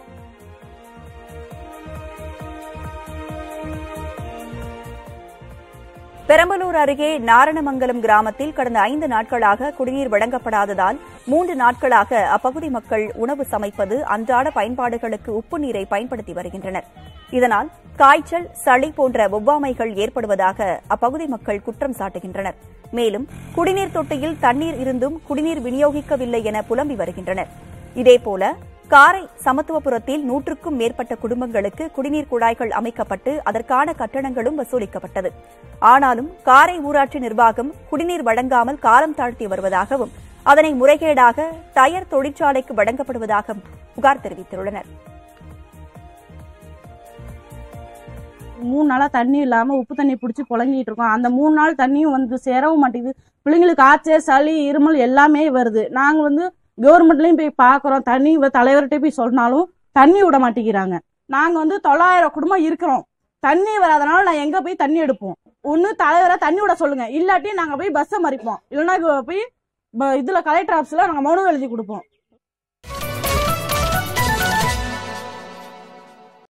பெரம்பலூர் அருகே நாரணமங்கலம் கிராமத்தில் கடந்த ஐந்து நாட்களாக குடிநீர் வழங்கப்படாததால் மூன்று நாட்களாக அப்பகுதி மக்கள் உணவு சமைப்பது அன்றாட பயன்பாடுகளுக்கு உப்பு நீரை பயன்படுத்தி வருகின்றனர் இதனால் காய்ச்சல் சளி போன்ற ஒவ்வாமைகள் ஏற்படுவதாக அப்பகுதி மக்கள் குற்றம் சாட்டுகின்றனர் மேலும் குடிநீர் தொட்டியில் தண்ணீர் இருந்தும் குடிநீர் விநியோகிக்கவில்லை என புலம்பி வருகின்றனர் இதேபோல காரை சமத்துவபுரத்தில் நூற்றுக்கும் மேற்பட்ட குடும்பங்களுக்கு குடிநீர் குழாய்கள் அமைக்கப்பட்டு அதற்கான கட்டணங்களும் வசூலிக்கப்பட்டது ஆனாலும் காரை ஊராட்சி நிர்வாகம் குடிநீர் வழங்காமல் காலம் தாழ்த்தி வருவதாகவும் அதனை முறைகேடாக டயர் தொழிற்சாலைக்கு வழங்கப்படுவதாக புகார் தெரிவித்துள்ளனர் மூணு நாளா தண்ணி இல்லாம உப்பு தண்ணி பிடிச்சி புழங்கிட்டு இருக்கோம் அந்த மூணு நாள் தண்ணியும் வந்து சேரவும் மாட்டேங்குது பிள்ளைங்களுக்கு காய்ச்சல் சளி இருமல் எல்லாமே வருது நாங்க வந்து கவர்மெண்ட்லயும் போய் பாக்குறோம் தண்ணி வ- தலைவர்கிட்ட போய் சொன்னாலும் தண்ணி விட மாட்டேங்கிறாங்க நாங்க வந்து தொள்ளாயிரம் குடும்பம் இருக்கிறோம் தண்ணி வராதனால நான் எங்க போய் தண்ணி எடுப்போம் ஒண்ணு தலைவரை தண்ணி விட சொல்லுங்க இல்லாட்டி நாங்க போய் பஸ்ஸை மறிப்போம் இல்லைன்னா போய் ப- இதுல கலெக்டர் ஆஃபீஸ்ல நாங்க மனு எழுதி கொடுப்போம்